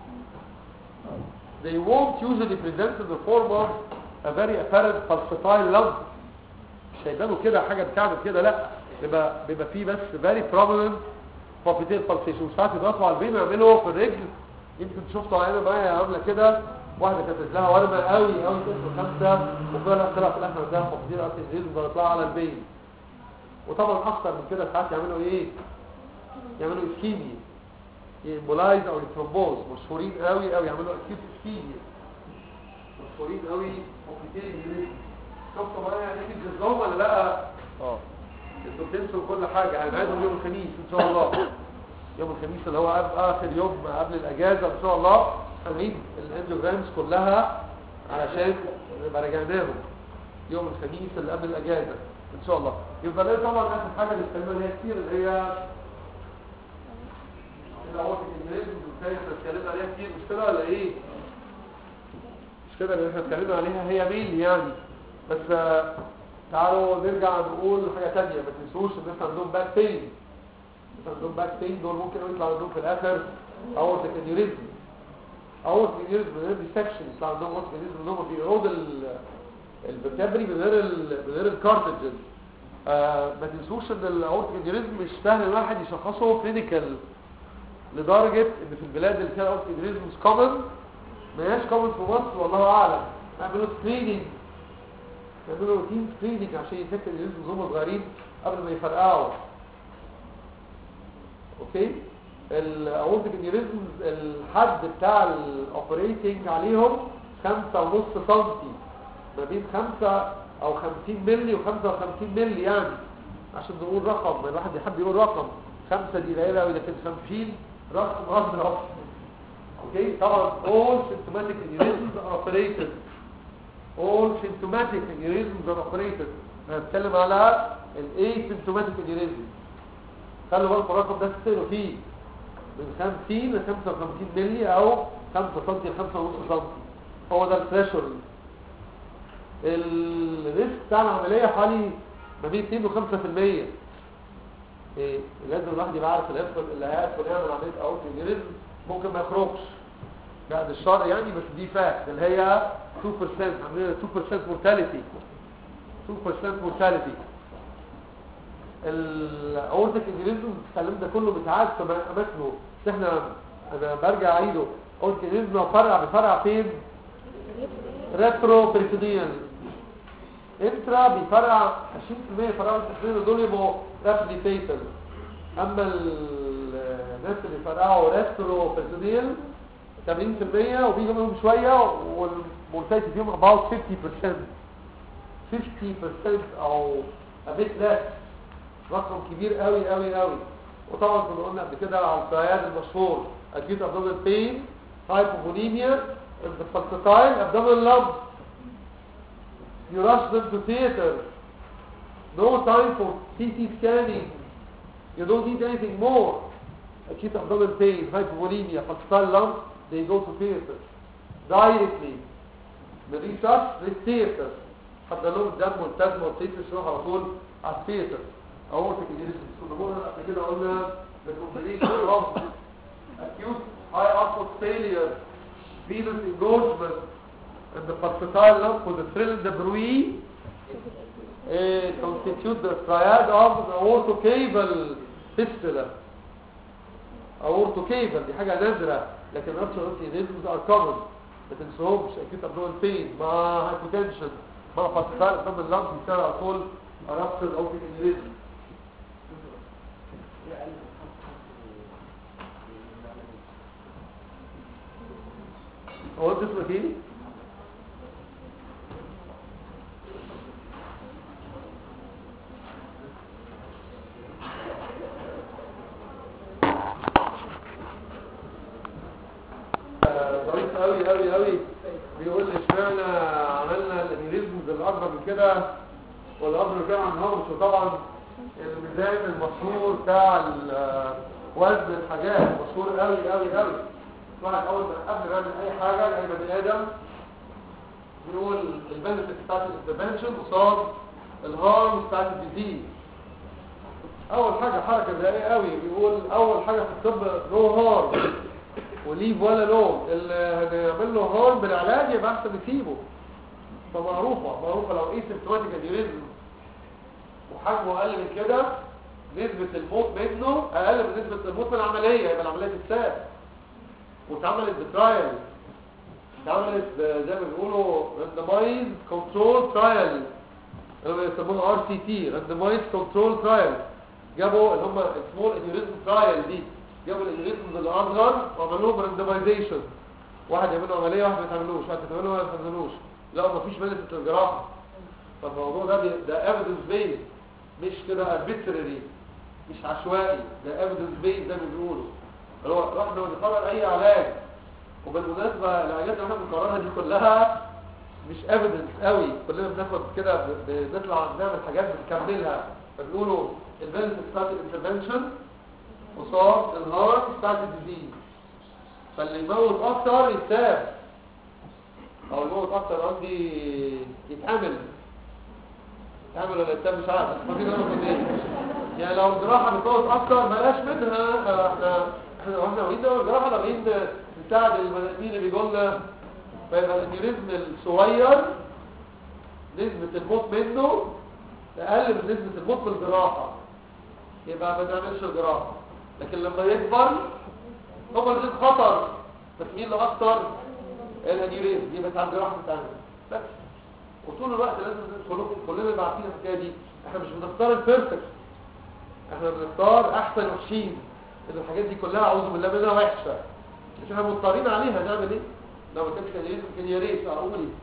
they won't usually present in the form of a very apparent pulsatile lump مش هيبانوا كده حاجه بتعمل كده لا بيبقى بيبقى فيه بس very prominent popliteal pulsation وساعات يضغطوا على البين ويعملوا في الرجل يمكن شفتوا عينه معايا عامله كده واحده كانت رجلها ورمه قوي قوي كده خمسه وفعلا طلع في الاخر ده popliteal artery ضغط لها على البين وطبعا اكتر من كده ساعات يعملوا ايه يعملوا اسكيميا يمبولايز او الترومبوز مشهورين قوي قوي يعملوا اكيد اسكيميا مشهورين قوي وكتير شفتوا معايا يعني في الجزام ولا لا اه انتوا بتنسوا كل حاجه هنعيدهم يوم الخميس ان شاء الله يوم الخميس اللي هو قبل- اخر يوم قبل الاجازه ان شاء الله هنعيد الاندوجرامز كلها علشان نبقى راجعناهم يوم الخميس اللي قبل الاجازه ان شاء الله يبقى ده طبعا اخر حاجه بنتكلم عليها كتير اللي هي الاورتيك انجريزم والثانيه احنا اتكلمنا عليها كتير مش كده ولا ايه؟ مش كده اللي احنا اتكلمنا عليها هي ميل يعني بس آه، تعالوا نرجع نقول حاجه ثانيه ما تنسوش الناس عندهم باك بين الناس عندهم باك بين دول ممكن يطلع عندهم في الاخر اورتيك انيوريزم اورتيك انيوريزم من غير ديسكشن يطلع عندهم اورتيك انيوريزم ان هم بيعود الفرتبري من غير ال من غير الكارتجز آه ما تنسوش ان الاورتيك انيوريزم مش سهل الواحد يشخصه كلينيكال لدرجه ان في البلاد اللي فيها اورتيك انيوريزمز كومن ما هياش كومن في مصر والله اعلم يعملوا سكريننج يعملوا روتين سكريننج عشان يتاكد ان الانزيمز هم صغيرين قبل ما يفرقعوا اوكي الاورتيك انيوريزمز الحد بتاع الاوبريتنج عليهم خمسة ونص سنتي ما بين خمسة او خمسين ملي وخمسة وخمسين ملي يعني عشان نقول رقم الواحد يحب يقول رقم خمسة دي قليلة أوي لكن خمسين رقم أضرب اوكي طبعا all symptomatic aneurysms are operated all symptomatic aneurysms are operated انا بتكلم على ال asymptomatic aneurysm خلوا بالكم الرقم ده تسألوا فيه من 50 ل 55 مللي او 5 سم ل 5 ونص سم هو ده الثريشولد الريسك بتاع العمليه حوالي ما بين 2 و 5% إيه لازم الواحد يبقى عارف اللي هيدخل اللي هيدخل يعمل عمليه اورتيك انيوريزم ممكن ما يخرجش بعد الشر يعني بس دي فاكت اللي هي 2% عاملين 2% مورتاليتي 2% mortality الاورتيك انجليزم الكلام ده كله بيتعاد في اماكنه بس احنا انا برجع اعيده اورتيك انجليزم فرع بفرع فين ريترو بريتوديال انترا بيفرع 20% فرع التحليل دول يبقوا رابلي فيتال اما الناس اللي فرقعوا ريترو بريتوديال 80% وبيجوا منهم شويه والمورتاليتي فيهم about 50% 50% او a bit less رقم كبير قوي قوي قوي وطبعا كنا قلنا قبل كده على الصياد المشهور acute abdominal pain hypovolemia the falsetile abdominal lump you rush them to theater no time for CT scanning you don't need anything more acute abdominal pain hypovolemia falsetile lump they go to theater directly من ريساس للثيتر حتى لهم الدم والبلازما والتيتر يروح على طول على الثيتر اورتك الجليس الصدمون قبل كده قلنا بالكومبليشن اوف acute high output failure venous engorgement and the pulsatile lump with the thrill de bruit uh, constitute the triad of the aortocaval fistula aortocaval دي حاجة نادرة لكن نفس الانتيزيزمز are common ما تنسوهمش acute abdominal pain مع hypotension مع pulsatile abdominal lump بيساوي على طول ربط الاورتيك انجليزم هو انت اسمك ايه؟ ظريف قوي قوي قوي بيقول لي اشمعنى عملنا الانيريزمز الاكبر من كده والاكبر من كده ما عندهمش وطبعا الميزان المشهور بتاع ال- وزن الحاجات مشهور قوي قوي قوي الواحد اول ما قبل ما يعمل اي حاجه لاي بني ادم بيقول البنفيت بتاعت الانترفنشن قصاد الهارم بتاعت الديزيز اول حاجه حركه ذكيه قوي بيقول اول حاجه في الطب نو هارم وليف ولا لون اللي هنعمل له هارم بالعلاج يبقى احسن نسيبه فمعروفه معروفه لو ايه سيمتوماتيك انيوريزم وحجمه اقل من كده نسبة الموت منه اقل من نسبة الموت من العملية يبقى العملية تتساب واتعملت بترايل اتعملت ب- زي ما بيقولوا randomized control trial اللي بيسموها ار سي تي randomized control trial جابوا اللي هم small aneurysm trial دي جابوا الانيوريزمز الاصغر وعملوا لهم randomization واحد يعمل له عملية واحد ما يتعملوش واحد يتعمل له واحد ما يتعملوش لا مفيش benefit للجراحة فالموضوع ده بي- ده evidence based مش كده arbitrary مش عشوائي ده evidence based زي ما بيقولوا اللي هو الواحد لما بيقرر اي علاج وبالمناسبة العلاجات اللي احنا بنقررها دي كلها مش evidence قوي كلنا بناخد كده ب- بنطلع نعمل حاجات بنكملها فبنقولوا البنفيت بتاعت الانترفنشن قصاد الهارم بتاعت الديزيز فاللي يموت اكتر يتساب او يموت اكتر قصدي يتعمل يتعمل ولا يتساب مش عارف بس ما في جرب ايه يعني لو الجراحه بتموت اكتر بلاش منها آه، احنا احنا واحنا واخدين دور الجراحه ناويين نساعد البني ادمين اللي بيجوا لنا فيبقى الانيوريزم الصغير نسبة الموت منه اقل من نسبة الموت من الجراحة يبقى ما نعملش الجراحة لكن لما يكبر هو اللي خطر بس مين اللي اكتر الانيوريزم يبقى بتاع الجراحة بتاعنا بس وطول الوقت لازم كلكم كلنا اللي عارفين الحكايه دي احنا مش بنختار البيرفكت احنا بنختار احسن وحشين ان الحاجات دي كلها اعوذ بالله منها وحشه مش احنا مضطرين عليها نعمل ايه لو ما كانش كان يريد كان يا ريت اقول ايه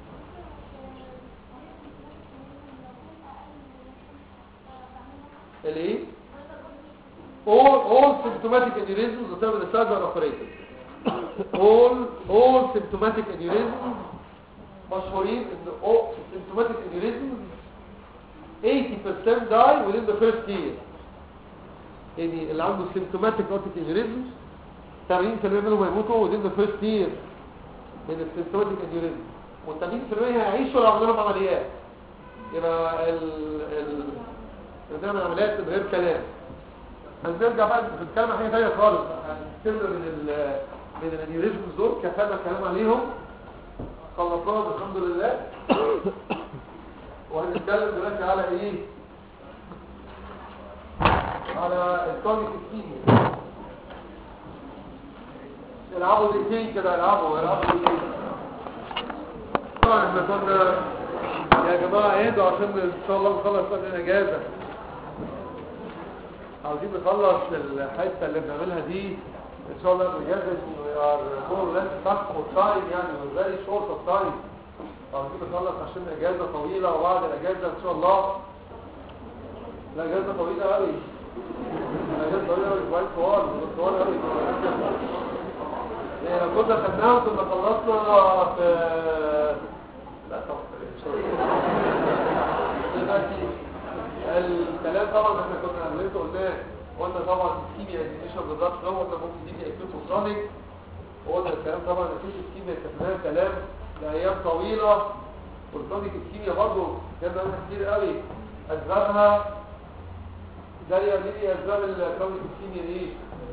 الايه all all symptomatic aneurysms whatever the surgeon operated all all symptomatic aneurysms مشهورين ان all symptomatic aneurysms 80% die within the first year يعني اللي عنده symptomatic aortic aneurysm 80% منهم هيموتوا within the first year من السيمتوماتيك aneurysm وال80% هيعيشوا لو عملنا لهم عمليات يبقى ال ال بنعمل عمليات من غير كلام هنرجع بقى نتكلم عن حاجه ثانيه خالص هنسيبنا من ال من الانيوريزمز دول كفانا الكلام عليهم خلصناهم الحمد لله وهنتكلم دلوقتي على ايه على التونيك الكيمياء العبوا دقيقتين كده العبوا العبوا دقيقتين طبعا احنا كنا يا جماعه اهدوا عشان ان شاء الله نخلص وقت الاجازه عاوزين نخلص الحته اللي بنعملها دي ان شاء الله الاجازه we are more or less stuck for time يعني we're very short of time عاوزين نخلص عشان اجازه طويله وبعد الاجازه ان شاء الله لا اجازه طويله قوي اجازه طويله قوي كويس طوال طوال قوي يعني لو كنا خدناها كنا خلصنا في لا طبعا دلوقتي الكلام طبعا احنا كنا قبلته قلناه قلنا طبعا الكيمياء ديفينيشن بالظبط لو قلنا ممكن تيجي اكيوتوكرونيك وقلنا الكلام طبعا اكيد الكيمياء كتبناها كلام لايام طويله والكرونيك الكيمياء برضه كان لها كتير قوي اسبابها داليا ليه اسباب الكرونيك الكيمياء ايه؟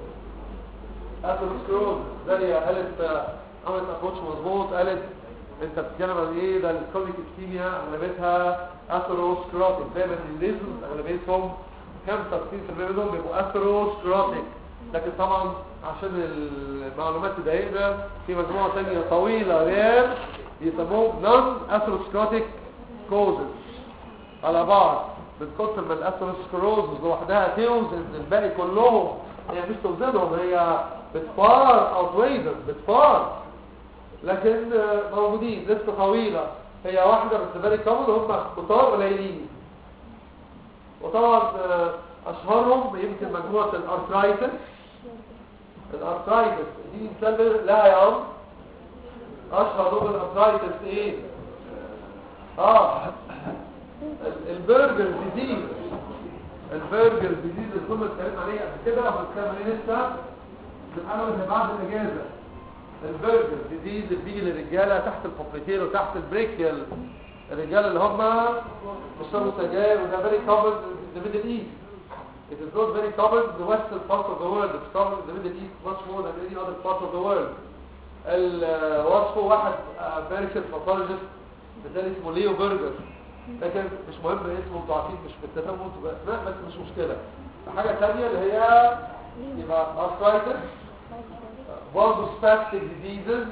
اثيروسكلوز داليا قالت عملت ابروتش مظبوط قالت انت بتتكلم عن ايه ده الكرونيك الكيمياء اغلبيتها اثيروسكلوتيك دايما الليزمز اغلبيتهم 95% منهم بيبقوا اثيروسكلوتيك لكن طبعا عشان المعلومات تضايقنا في مجموعه ثانيه طويله ريال بيسموهم نون اثيروسكلوتيك كوزز على بعض من كتر ما الاثيروسكلوز لوحدها توزن الباقي كلهم هي مش توزنهم هي بتفار او تويزن بتفار لكن موجودين لسه طويله هي واحده بس بالي كامل هم كتار قليلين وطبعا اشهرهم يمكن مجموعه الارثرايتس الارثرايتس دي مثال لا يا عم اشهر نوع الارثرايتس ايه اه البرجر ديزيز البرجر ديزيز اللي كنا اتكلمنا عليه قبل كده وهنتكلم عليه لسه من اول بعد الاجازه البرجر ديزيز اللي بيجي للرجاله تحت البوبليتير وتحت البريكيال الرجاله اللي هم بيشربوا سجاير وده very common in the Middle East it is not very common in the western part of the world it's common in the Middle East much more than any other part of the world وصفه واحد امريكان باثولوجيست مثال اسمه ليو برجر لكن مش مهم اسمه انتوا عارفين مش بالتفاهم انتوا باسماء بس مش مشكله حاجه ثانيه اللي هي يبقى arthritis برضه spastic diseases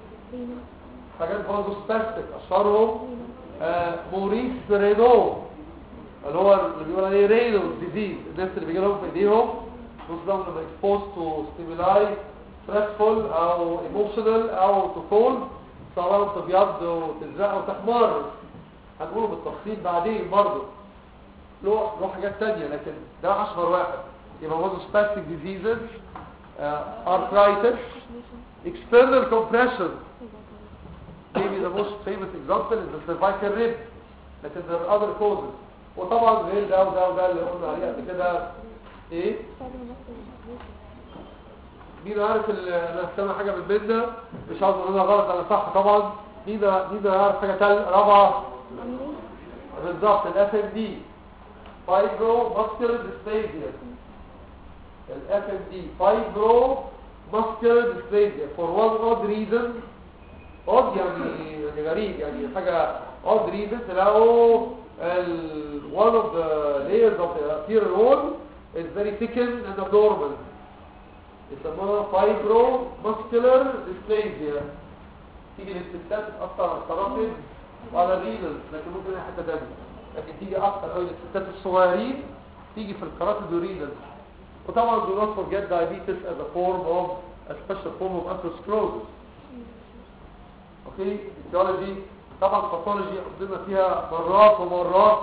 حاجات برضه spastic اشهرهم آه موريس رينو اللي هو اللي بيقول عليه رينو ديزيز الناس اللي بيجي لهم في ايديهم نصهم لما exposed to stimuli stressful او emotional او to fall سواء تبيض وتزرق او تحمر هنقوله بالتفصيل بعدين برضه له له حاجات تانية لكن ده اشهر واحد يبقى برضه spastic diseases uh, arthritis external compression maybe the most famous example is the cervical rib لكن there are other causes وطبعا غير ده وده وده اللي قلنا عليه قبل كده ايه مين عارف انا سامع حاجه من بيننا مش عاوز اقول غلط انا صح طبعا مين مين عارف حاجه ثالثه رابعه بالظبط الاف ام دي فايبرو ماسكولار ديسبليزيا الاف ام دي فايبرو ماسكولار ديسبليزيا فور وان اود ريزن اود يعني يعني غريب يعني حاجه اود ريزن تلاقوا ال one of the layers of the arterial wall is very thickened and abnormal يسموها فايبرو ماسكولار ديسبليزيا تيجي للستات تأثر على الكراتين وعلى الرينال لكن ممكن اي حته ثانيه لكن تيجي اكتر قوي للستات الصغيرين تيجي في الكراتين والرينال وطبعا do not forget diabetes as a form of a special form of atherosclerosis اوكي etiology طبعا باثولوجي قضينا فيها مرات ومرات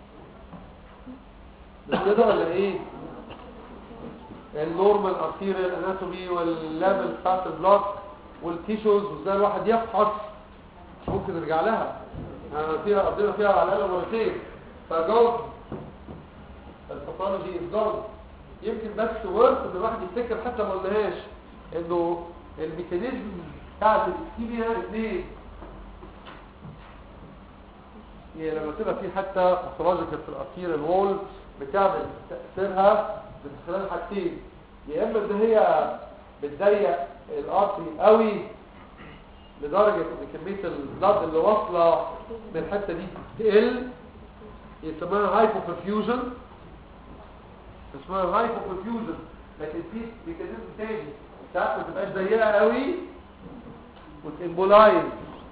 مش كده ولا ايه النورمال ارتيريال اناتومي والليفل بتاعت البلاد والتيشوز وازاي الواحد يفحص ممكن نرجع لها انا فيها قضينا فيها على الاقل مرتين فجاوب الباثولوجي از جاوب يمكن بس ورث ان الواحد يفتكر حتى ما قلناهاش انه الميكانيزم بتاعت الكيمياء اثنين هي لما تبقى في حتى باثولوجيكال في الارتيريال وول بتعمل تاثيرها من خلال حاجتين يا اما ان هي بتضيق الارتري قوي لدرجه ان كميه البلاد اللي واصله من الحته دي تقل يسموها هايبو perfusion اسمها هايبو perfusion لكن في ميكانيزم تاني ساعات ما تبقاش ضيقه قوي وتمبولايز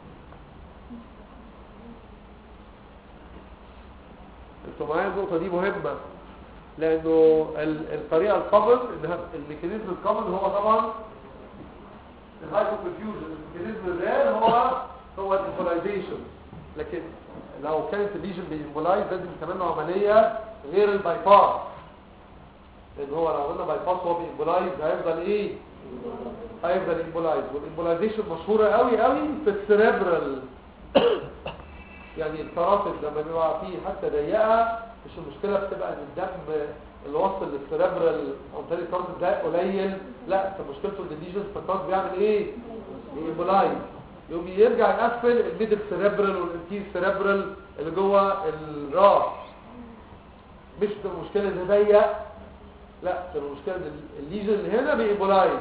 انتوا معايا النقطه دي مهمه لانه ال- الطريقه الكومن انها الميكانيزم الكومن هو طبعا الهايبو perfusion الميكانيزم الريال هو هو الامبولايزيشن لكن لو كانت الليجن بيمبولايز لازم تعمل له عمليه غير الباي باس لان هو لو عملنا باي باس هو بيمبولايز هيفضل ايه هيفضل امبولايز والامبولايزيشن مشهوره قوي قوي في السيريبرال يعني الكراتب لما بيبقى فيه حتى ضيقه مش المشكله بتبقى ان الدم اللي وصل للسيريبرال عن طريق الكراتب ده قليل لا انت مشكلته ان الليجن في بيعمل ايه بيمبولايز يقوم يرجع يقفل الميدل سيريبرال والانتير سيريبرال اللي جوه الراس مش بتبقى المشكله ان ضيق لا بتبقى المشكله ان الليجن اللي هنا بيمبولايز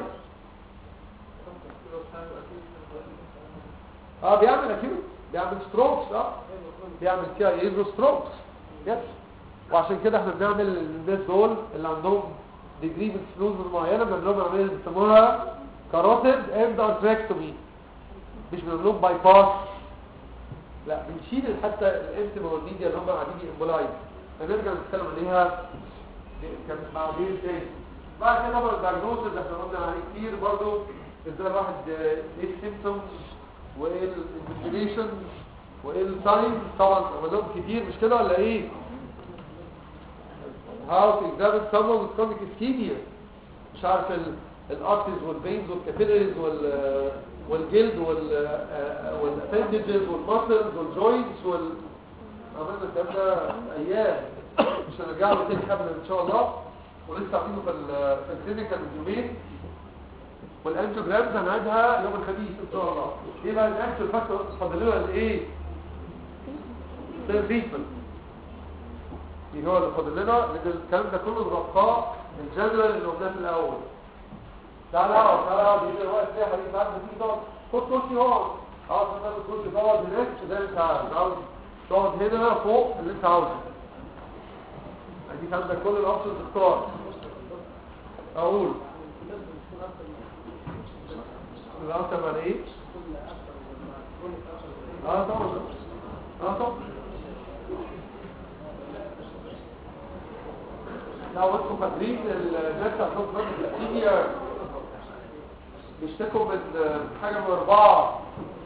اه بيعمل اكيد بيعمل ستروكس اه بيعمل كده يجرو ستروكس يس وعشان كده احنا بنعمل الناس دول اللي عندهم ديجري من فلوز معينه بنعمل لهم عمليه بيسموها كاروتيد اند ارتريكتومي مش بنعمل لهم باي باس لا بنشيل حتى الانتيموليديا اللي هم قاعدين امبولايز هنرجع نتكلم عليها كان بعدين تاني بعد كده طبعا الدايجنوستس اللي احنا قلنا عليه كتير برضه ازاي الواحد آه، ايه السيمبتومز وايه الانفستيجيشن وايه الساينز طبعا عملهم كتير مش كده ولا ايه how to examine someone with chronic ischemia مش عارف الارتز والفينز والكابيلاريز وال والجلد وال والابندجز والماسلز والجوينتس وال عملنا الكلام ده ايام مش هنرجع له تاني ابدا ان شاء الله ولسه عاملينه في ال- في الكلينيكال من يومين والانتوجرامز هنعيدها يوم الخميس ان شاء الله ايه بقى الاكشن فاكتور فاضل لنا الايه الريتمنت دي هو اللي فاضل لنا لان الكلام ده كله الرقاء الجنرال اللي قلناه في الاول تعالى اقعد تعالى اقعد يجي الوقت ده يا حبيبي تعالى تيجي تقعد خد كرسي اقعد اقعد تاخد كرسي تقعد هناك زي ما انت عاوز عاوز تقعد هنا فوق اللي انت عاوزه اديك عندك كل الاوبشنز اختار اقول الألسر معنى ايه؟ اه طبعا اه طبعا لو انتم فاكرين الناس عندهم كمان الاسيميا بيشتكوا من حاجة من أربعة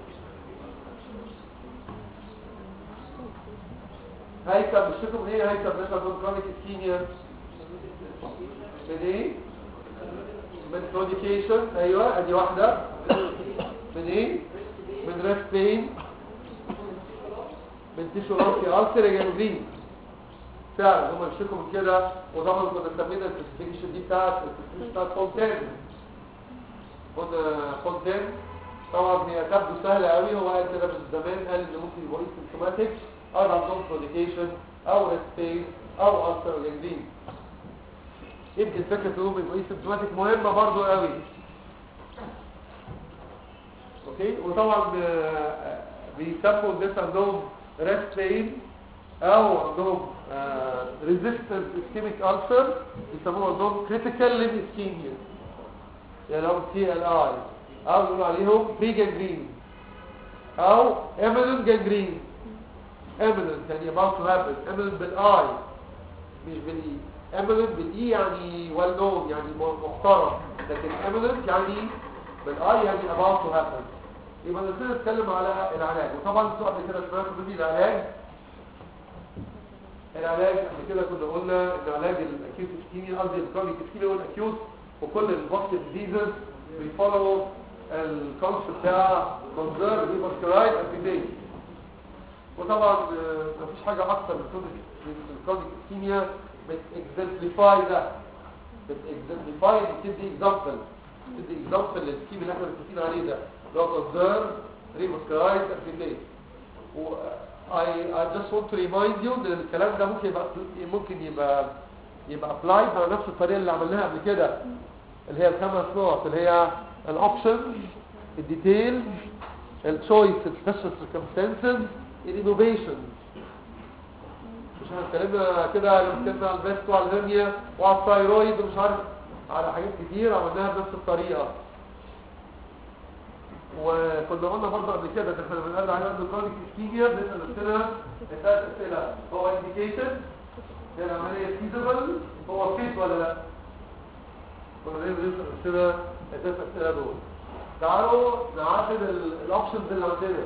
هيثم بيشتكوا من ايه هيثم الناس عندهم كرونيك اسكيميا من ايه؟ من كلوديكيشن ايوه ادي واحدة من ايه؟ من ريست بين من تيشو راسي ألسر جانجرين فعلا هم بيشتكوا من كده وطبعا كنا سمينا الكلاسيفيكيشن دي بتاعت الكلاسيفيكيشن بتاعت فونتين قلنا فونتين طبعا هي تبدو سهلة قوي هو قال كده من زمان قال ان ممكن يبقوا سيمتوماتيك او عندهم كلوديكيشن او ريست بين او ألسر جانجرين يمكن فكرة انهم يبقوا سيمتوماتيك مهمة برضو قوي اوكي وطبعا آه، بيسموا الناس عندهم ريست بين او عندهم ريزيستنس اسكيميك ألسر بيسموه عندهم كريتيكال ليم اسكيميا يعني لو سي ال اي او يقولوا عليهم بري جانجرين او ايميننت جانجرين ايميننت يعني about to happen ايميننت بالاي مش بالاي ايميننت بالاي يعني well known يعني محترم لكن ايميننت يعني بالاي يعني about to happen يبقى نبتدي نتكلم على العلاج وطبعا انتوا قبل كده سمعتوا مني العلاج العلاج قبل كده كنا قلنا ان علاج الاكيوت اسكيميا قصدي الكرونيك اسكيميا والاكيوت وكل البوست ديزيز بيفولو الكونسبت بتاع كونزرف ريفاسكولايت ابيديت وطبعا آه، مفيش حاجه اكتر من كونيك من الكرونيك اسكيميا بتكزمبليفاي ده بتكزمبليفاي بتدي اكزامبل بتدي اكزامبل للسكيم اللي احنا متفقين عليه ده اللي هو كونزرف ريفاسكولايت ابيديت و I, I just want to remind you ان الكلام ده ممكن يبقى ممكن يبقى يبقى applied على نفس الطريقه اللي عملناها قبل كده اللي هي الخمس نقط اللي هي الاوبشن الديتيل التشويس السبيشال سيركمستانسز الانوفيشن مش احنا اتكلمنا كده لما اتكلمنا على البيست وعلى الهرنيا وعلى الثايرويد ومش عارف على حاجات كتير عملناها بنفس الطريقه وكنا قلنا برضه قبل كده ان احنا لما بنقول على اندوكرونيك اسكيميا بنسال نفسنا ثلاث اسئله هو انديكيتد هي العمليه فيزبل هو فيت ولا لا كنا دايما بنسال نفسنا الثلاث اسئله دول تعالوا نعدد الاوبشنز اللي عندنا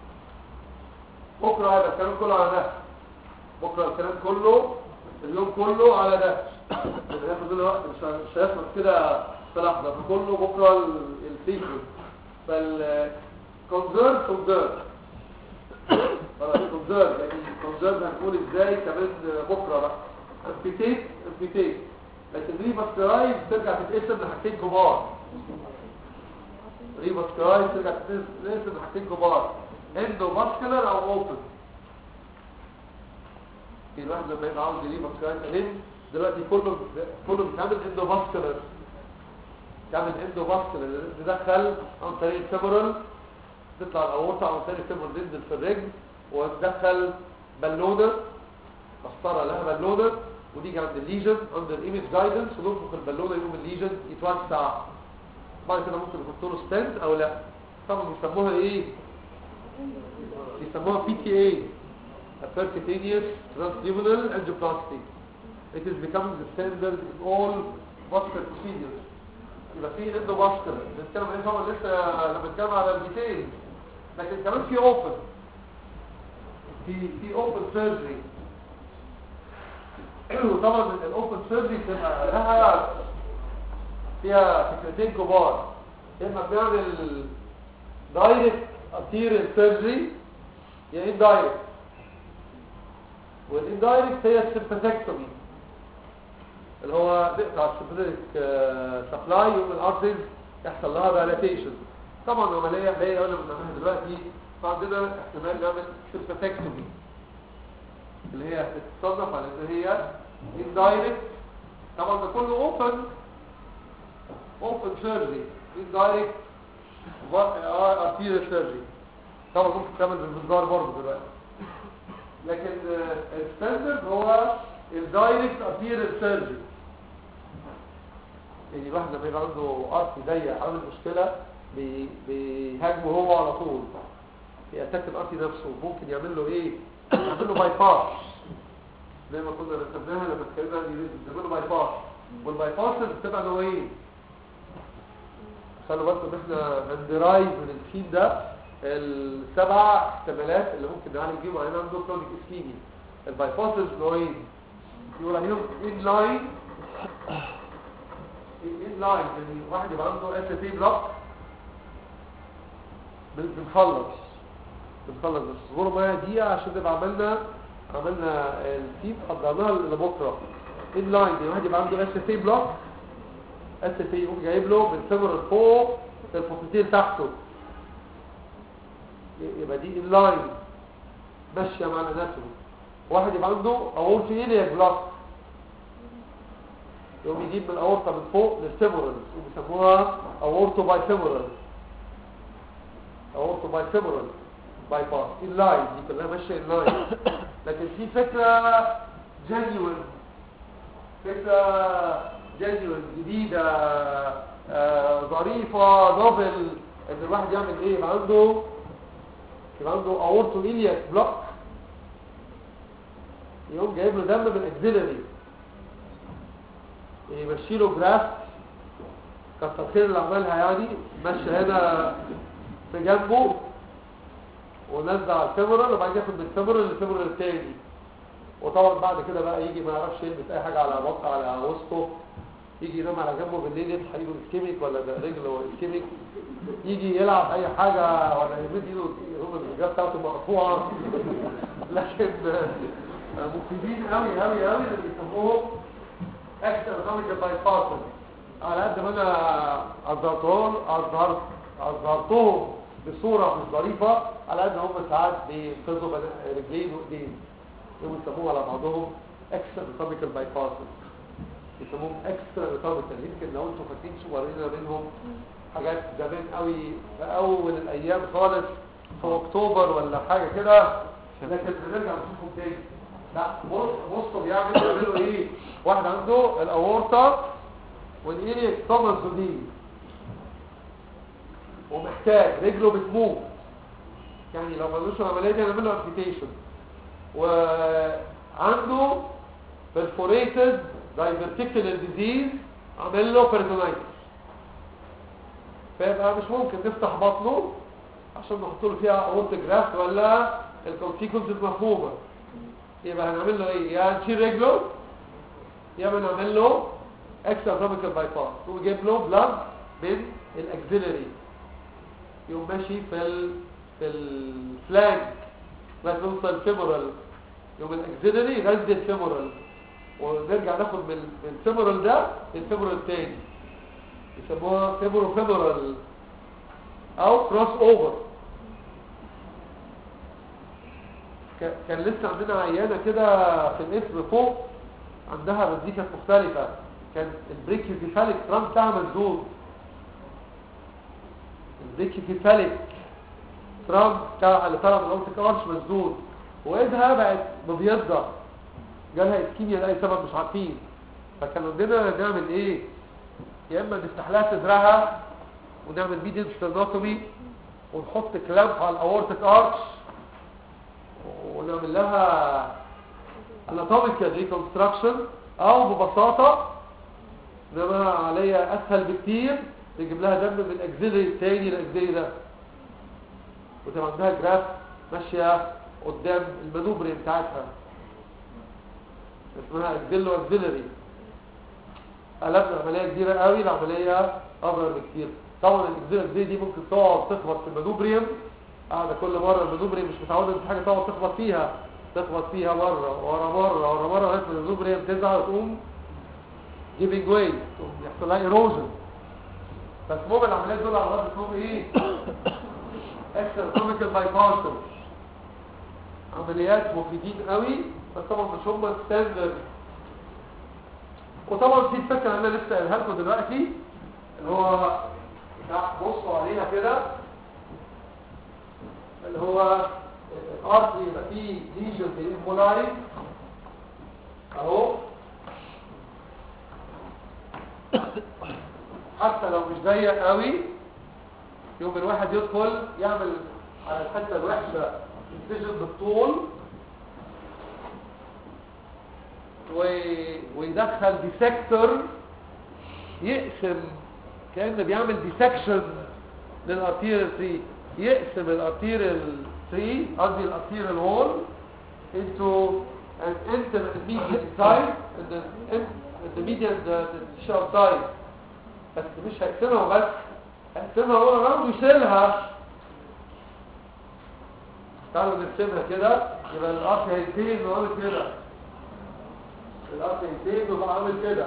بكره هيبقى الكلام كله على ده بكره الكلام كله اليوم كله على ده هناخد الوقت مش مش هيخلص كده في لحظه فكله بكره السيكريت فال كونزيرف كونزيرف خلاص كونزيرف يعني كونزيرف هنقول ازاي كمان بكره بقى امبيتيت امبيتيت لكن ريفاسكرايز ترجع تتقسم لحاجتين كبار ريفاسكرايز ترجع تتقسم لحاجتين كبار اندو فاسكولار او اوبن في الواحد لما يبقى عاوز ريفاسكرايز انين دلوقتي كله كله بيتعمل اندو فاسكولار تعمل اندو فاسكولار تدخل عن طريق الفيمورال تطلع الاورطه عن طريق الفيمورال تنزل في الرجل وتدخل بالونه مسطره لها بالونه ودي عند الليجن عند الايمج جايدنس وننفخ البالونه يقوم الليجن يتوسع بعد كده ممكن نحط له ستنت او لا طبعا بيسموها ايه بيسموها بي تي اي percutaneous transluminal angioplasty it is becoming the standard in all vascular procedures يبقى في اندو فاسكولار بنتكلم عليه طبعا لسه لما بنتكلم على الديتيلز لكن كمان في اوبن في في اوبن سيرجري وطبعا الاوبن سيرجري بتبقى لها فيها فكرتين كبار يا اما بنعمل دايركت ارتيريال سيرجري يا اندايركت والاندايركت هي السيمباثكتومي اللي هو بيقطع السيمباثيك سبلاي يوم الارتريز يحصل لها دايلاتيشن طبعا عمليه اللي هي قلنا بنعملها دلوقتي فعندنا احتمال نعمل سيمباثكتومي اللي هي هتتصنف على ان هي اندايركت طبعا ده كله اوبن اوبن سيرجري اندايركت ارتيريال سيرجري طبعا ممكن تعمل بالمنظار برضه دلوقتي لكن الستاندرد هو الدايركت ارتيريال سيرجري يعني الواحد لما يبقى عنده ارتي ضيق عامل مشكله بي- بيهاجمه هو على طول يأتاك الارتي نفسه ممكن يعمل له ايه يعمل له باي باس زي ما كنا رسمناها لما اتكلمنا عن يعمل له باي باس والباي باس بتبقى نوعين خلوا بالكم ان احنا هندرايز من السكيم ده السبع احتمالات اللي ممكن نعالج بيهم عيان عنده كرونيك اسكيمي الباي باسز نوعين يقول عليهم ان لاين ان لاين يعني واحد يبقى عنده اس تي بلوك بنخلص بنخلص بس اصبروا معايا دقيقه عشان نبقى عملنا عملنا التيم حضرناها لبكره ان لاين يعني واحد يبقى عنده اس تي بلوك اس تي يقوم جايب له بالفيبر فوق الفوقتين تحته يبقى دي ان لاين ماشيه مع الاناتومي واحد يبقى عنده اورتي ايلياك بلوك يقوم يجيب من الاورطه من فوق للفيمورال وبيسموها اورتو باي فيمورال اورتو باي فيمورال باي باس ان لاين دي كلها ماشيه ان لاين لكن في فكره جينيوين فكره جينيوين جديده آه، ظريفه نوفل ان الواحد يعمل ايه يبقى عنده يبقى عنده اورتو ايلياك بلوك يقوم جايب له دم من الاكزيلري يمشي له جراف كتر خير اللي عملها يعني مشي هنا في جنبه ونزل على الفيمورال وبعدين ياخد من الفيمورال للفيمورال التاني وطبعا بعد كده بقى يجي ما يعرفش يلبس اي حاجه على بطه على وسطه يجي ينام على جنبه بالليل يصحى ايده اسكيميك ولا ده رجله اسكيميك يجي يلعب اي حاجه ولا يمد ايده يقوم الرجاله بتاعته مرفوعه لكن آه، مفيدين قوي قوي قوي اللي بيسموهم اكسترا ايكونوميكال باي باسز على قد ما انا اظهرتهم اظهرت اظهرتهم بصوره مش ظريفه على قد ما هم ساعات بينقذوا بن- رجلين وايدين يقوموا يسموهم على بعضهم اكسترا ايكونوميكال باي باسز يسموهم اكسترا ايكونوميكال يمكن لو انتم فاكرين صورنا منهم حاجات زمان قوي في اول الايام خالص في اكتوبر ولا حاجه كده لكن بنرجع نشوفهم تاني لا بص بصوا بيعمل بيعملوا ايه واحد عنده الاورطه والايليك توماس دي ومحتاج رجله بتموت يعني لو ملوش العمليه دي هنعمل له امبيتيشن وعنده perforated diverticular disease عمل له peritonitis فيبقى مش ممكن نفتح بطنه عشان نحط له فيها اورت جرافت ولا الكونسيكونسز مفهومه يبقى هنعمل له ايه يا نشيل رجله يا اما نعمل له اكسترا ابدومينال باي باس ونجيب له بلاد من الاكسيلري يقوم ماشي في ال في الفلانك لغايه ما يوصل الفيمورال يوم الاكسيلري يغذي الفيمورال ونرجع ناخد من من الفيمورال ده للفيمورال التاني يسموها فيمورو فيمورال او كروس اوفر ك- كان لسه عندنا عيانه كده في الاسم فوق عندها بس دي كانت مختلفه كان البريكيوفيفاليك ترام بتاعها مسدود البريكيوفيفاليك ترام بتاع اللي طلع من الاورتيك ارش مسدود وايدها بقت مبيضه جالها اسكيميا لاي سبب مش عارفين فكان عندنا نعمل ايه يا اما نفتح لها صدرها ونعمل ميديم ستيرنوتومي ونحط كلامب على الاورتيك ارش ونعمل لها anatomical reconstruction او ببساطة انما عليا اسهل بكتير نجيب لها دم من الاكزيلري التاني الاكزيلري ده وتبقى عندها جراف ماشية قدام المانوبري بتاعتها اسمها اكزيلو اكزيلري قلبنا عملية كبيرة قوي العملية اصغر بكتير طبعا الاكزيلو اكزيلري دي ممكن تقعد تخبط في المانوبريم قاعدة كل مرة المانوبريم مش متعودة ان في حاجة تقعد تخبط فيها تخبط فيها مرة ورا مرة ورا مرة لغاية ما المانوبريم تزعل وتقوم جيبنج واي تقوم يحصل لها ايروجن بس المهم العمليات دول على بعض اسمهم ايه؟ اكسترا كوميكال باي عمليات مفيدين قوي بس طبعا مش هم الستاندرد وطبعا في فكره انا لسه قايلها لكم دلوقتي اللي هو بصوا عليها كده اللي هو الارض يبقى فيه ليجن في الامبولاي اهو حتى لو مش ضيق قوي يوم الواحد يدخل يعمل على الحته الوحشه انسجن بالطول و... ويدخل ديسكتور يقسم كأنه بيعمل ديسكشن للارتيريال 3 يقسم الارتيريال 3 قصدي الارتيريال وول into an intermediate side and the intermediate the, the sharp side بس مش هيقسمها بس هيقسمها هو اراوند ويشيلها تعالوا نرسمها كده يبقى الارض هينتهي انه عامل كده الارض هينتهي انه بقى عامل كده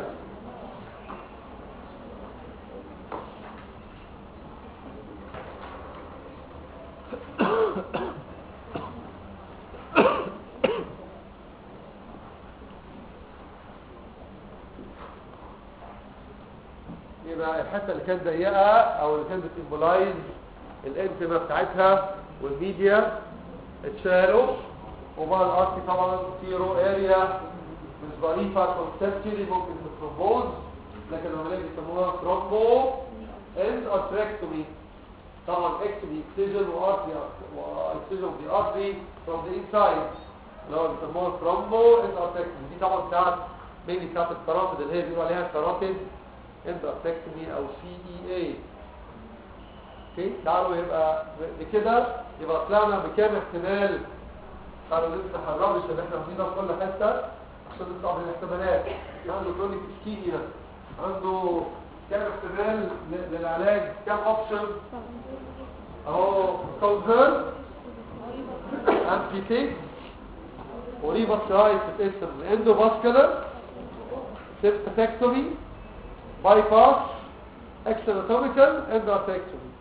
يبقى الحته اللي كانت ضيقه او اللي كانت بتمبولايز الانتما بتاعتها والميديا اتشالوا وبقى الارتي طبعا سيرو اريا مش ظريفه كونسبتشلي ممكن تترومبوز لكن العمليه بيسموها ترومبو اند ارتريكتومي طبعا اكتومي اكسجن وارتي واكسجن دي ارتري فروم ذا انسايد اللي هو بيسموها ترومبو اند ارتريكتومي دي طبعا بتاعت ميني بتاعت الكراتيد اللي هي بيقولوا عليها كراتيد اند ارتريكتومي او سي اي اي اوكي تعالوا يبقى بكده يبقى طلعنا بكام احتمال تعالوا نفتح الرابش اللي احنا عاملينه في كل حته عشان نطلع بالاحتمالات عنده كرونيك اسكيميا عنده كام احتمال ل- للعلاج كام اوبشن اهو كونفيرت امبيتيت وريفاسرايت تتقسم اندوفاسكولار سيبتكتومي باي باس اكستراتوميكال اندوتكتومي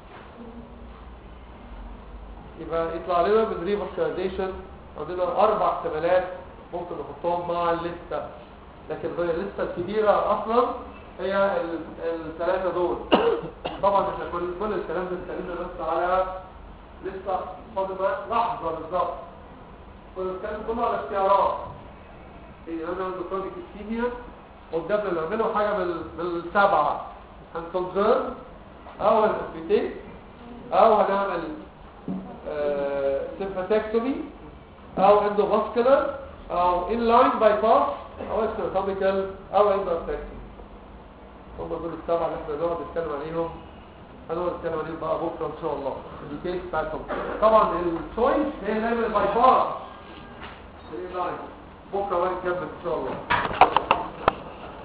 يبقى يطلع لنا من ريفاسكولاريزيشن عندنا اربع احتمالات ممكن نحطهم مع الليسته لكن هي الليسته الكبيره اصلا هي الثلاثه دول طبعا احنا كل كل الكلام ده اتكلمنا بس على لسه فاضل بقى لحظه بالظبط كنا بنتكلم كله على اختيارات يعني انا عنده كرونيك اسكيميا قدامنا نعمله حاجه بال... بالسبعه هنكونزرن او هنسبيتيت او هنعمل سيمباثيكتومي او اندوفاسكولار او انلاين باي باس او استراتوميكال او اندوفاسكولار هم دول السبعه اللي احنا نقعد نتكلم عليهم هنقعد نتكلم عليهم بقى بكره ان شاء الله الديتيلز بتاعتهم طبعا التشويس هي نعمل باي باس الانلاين بكره بقى نكمل ان شاء الله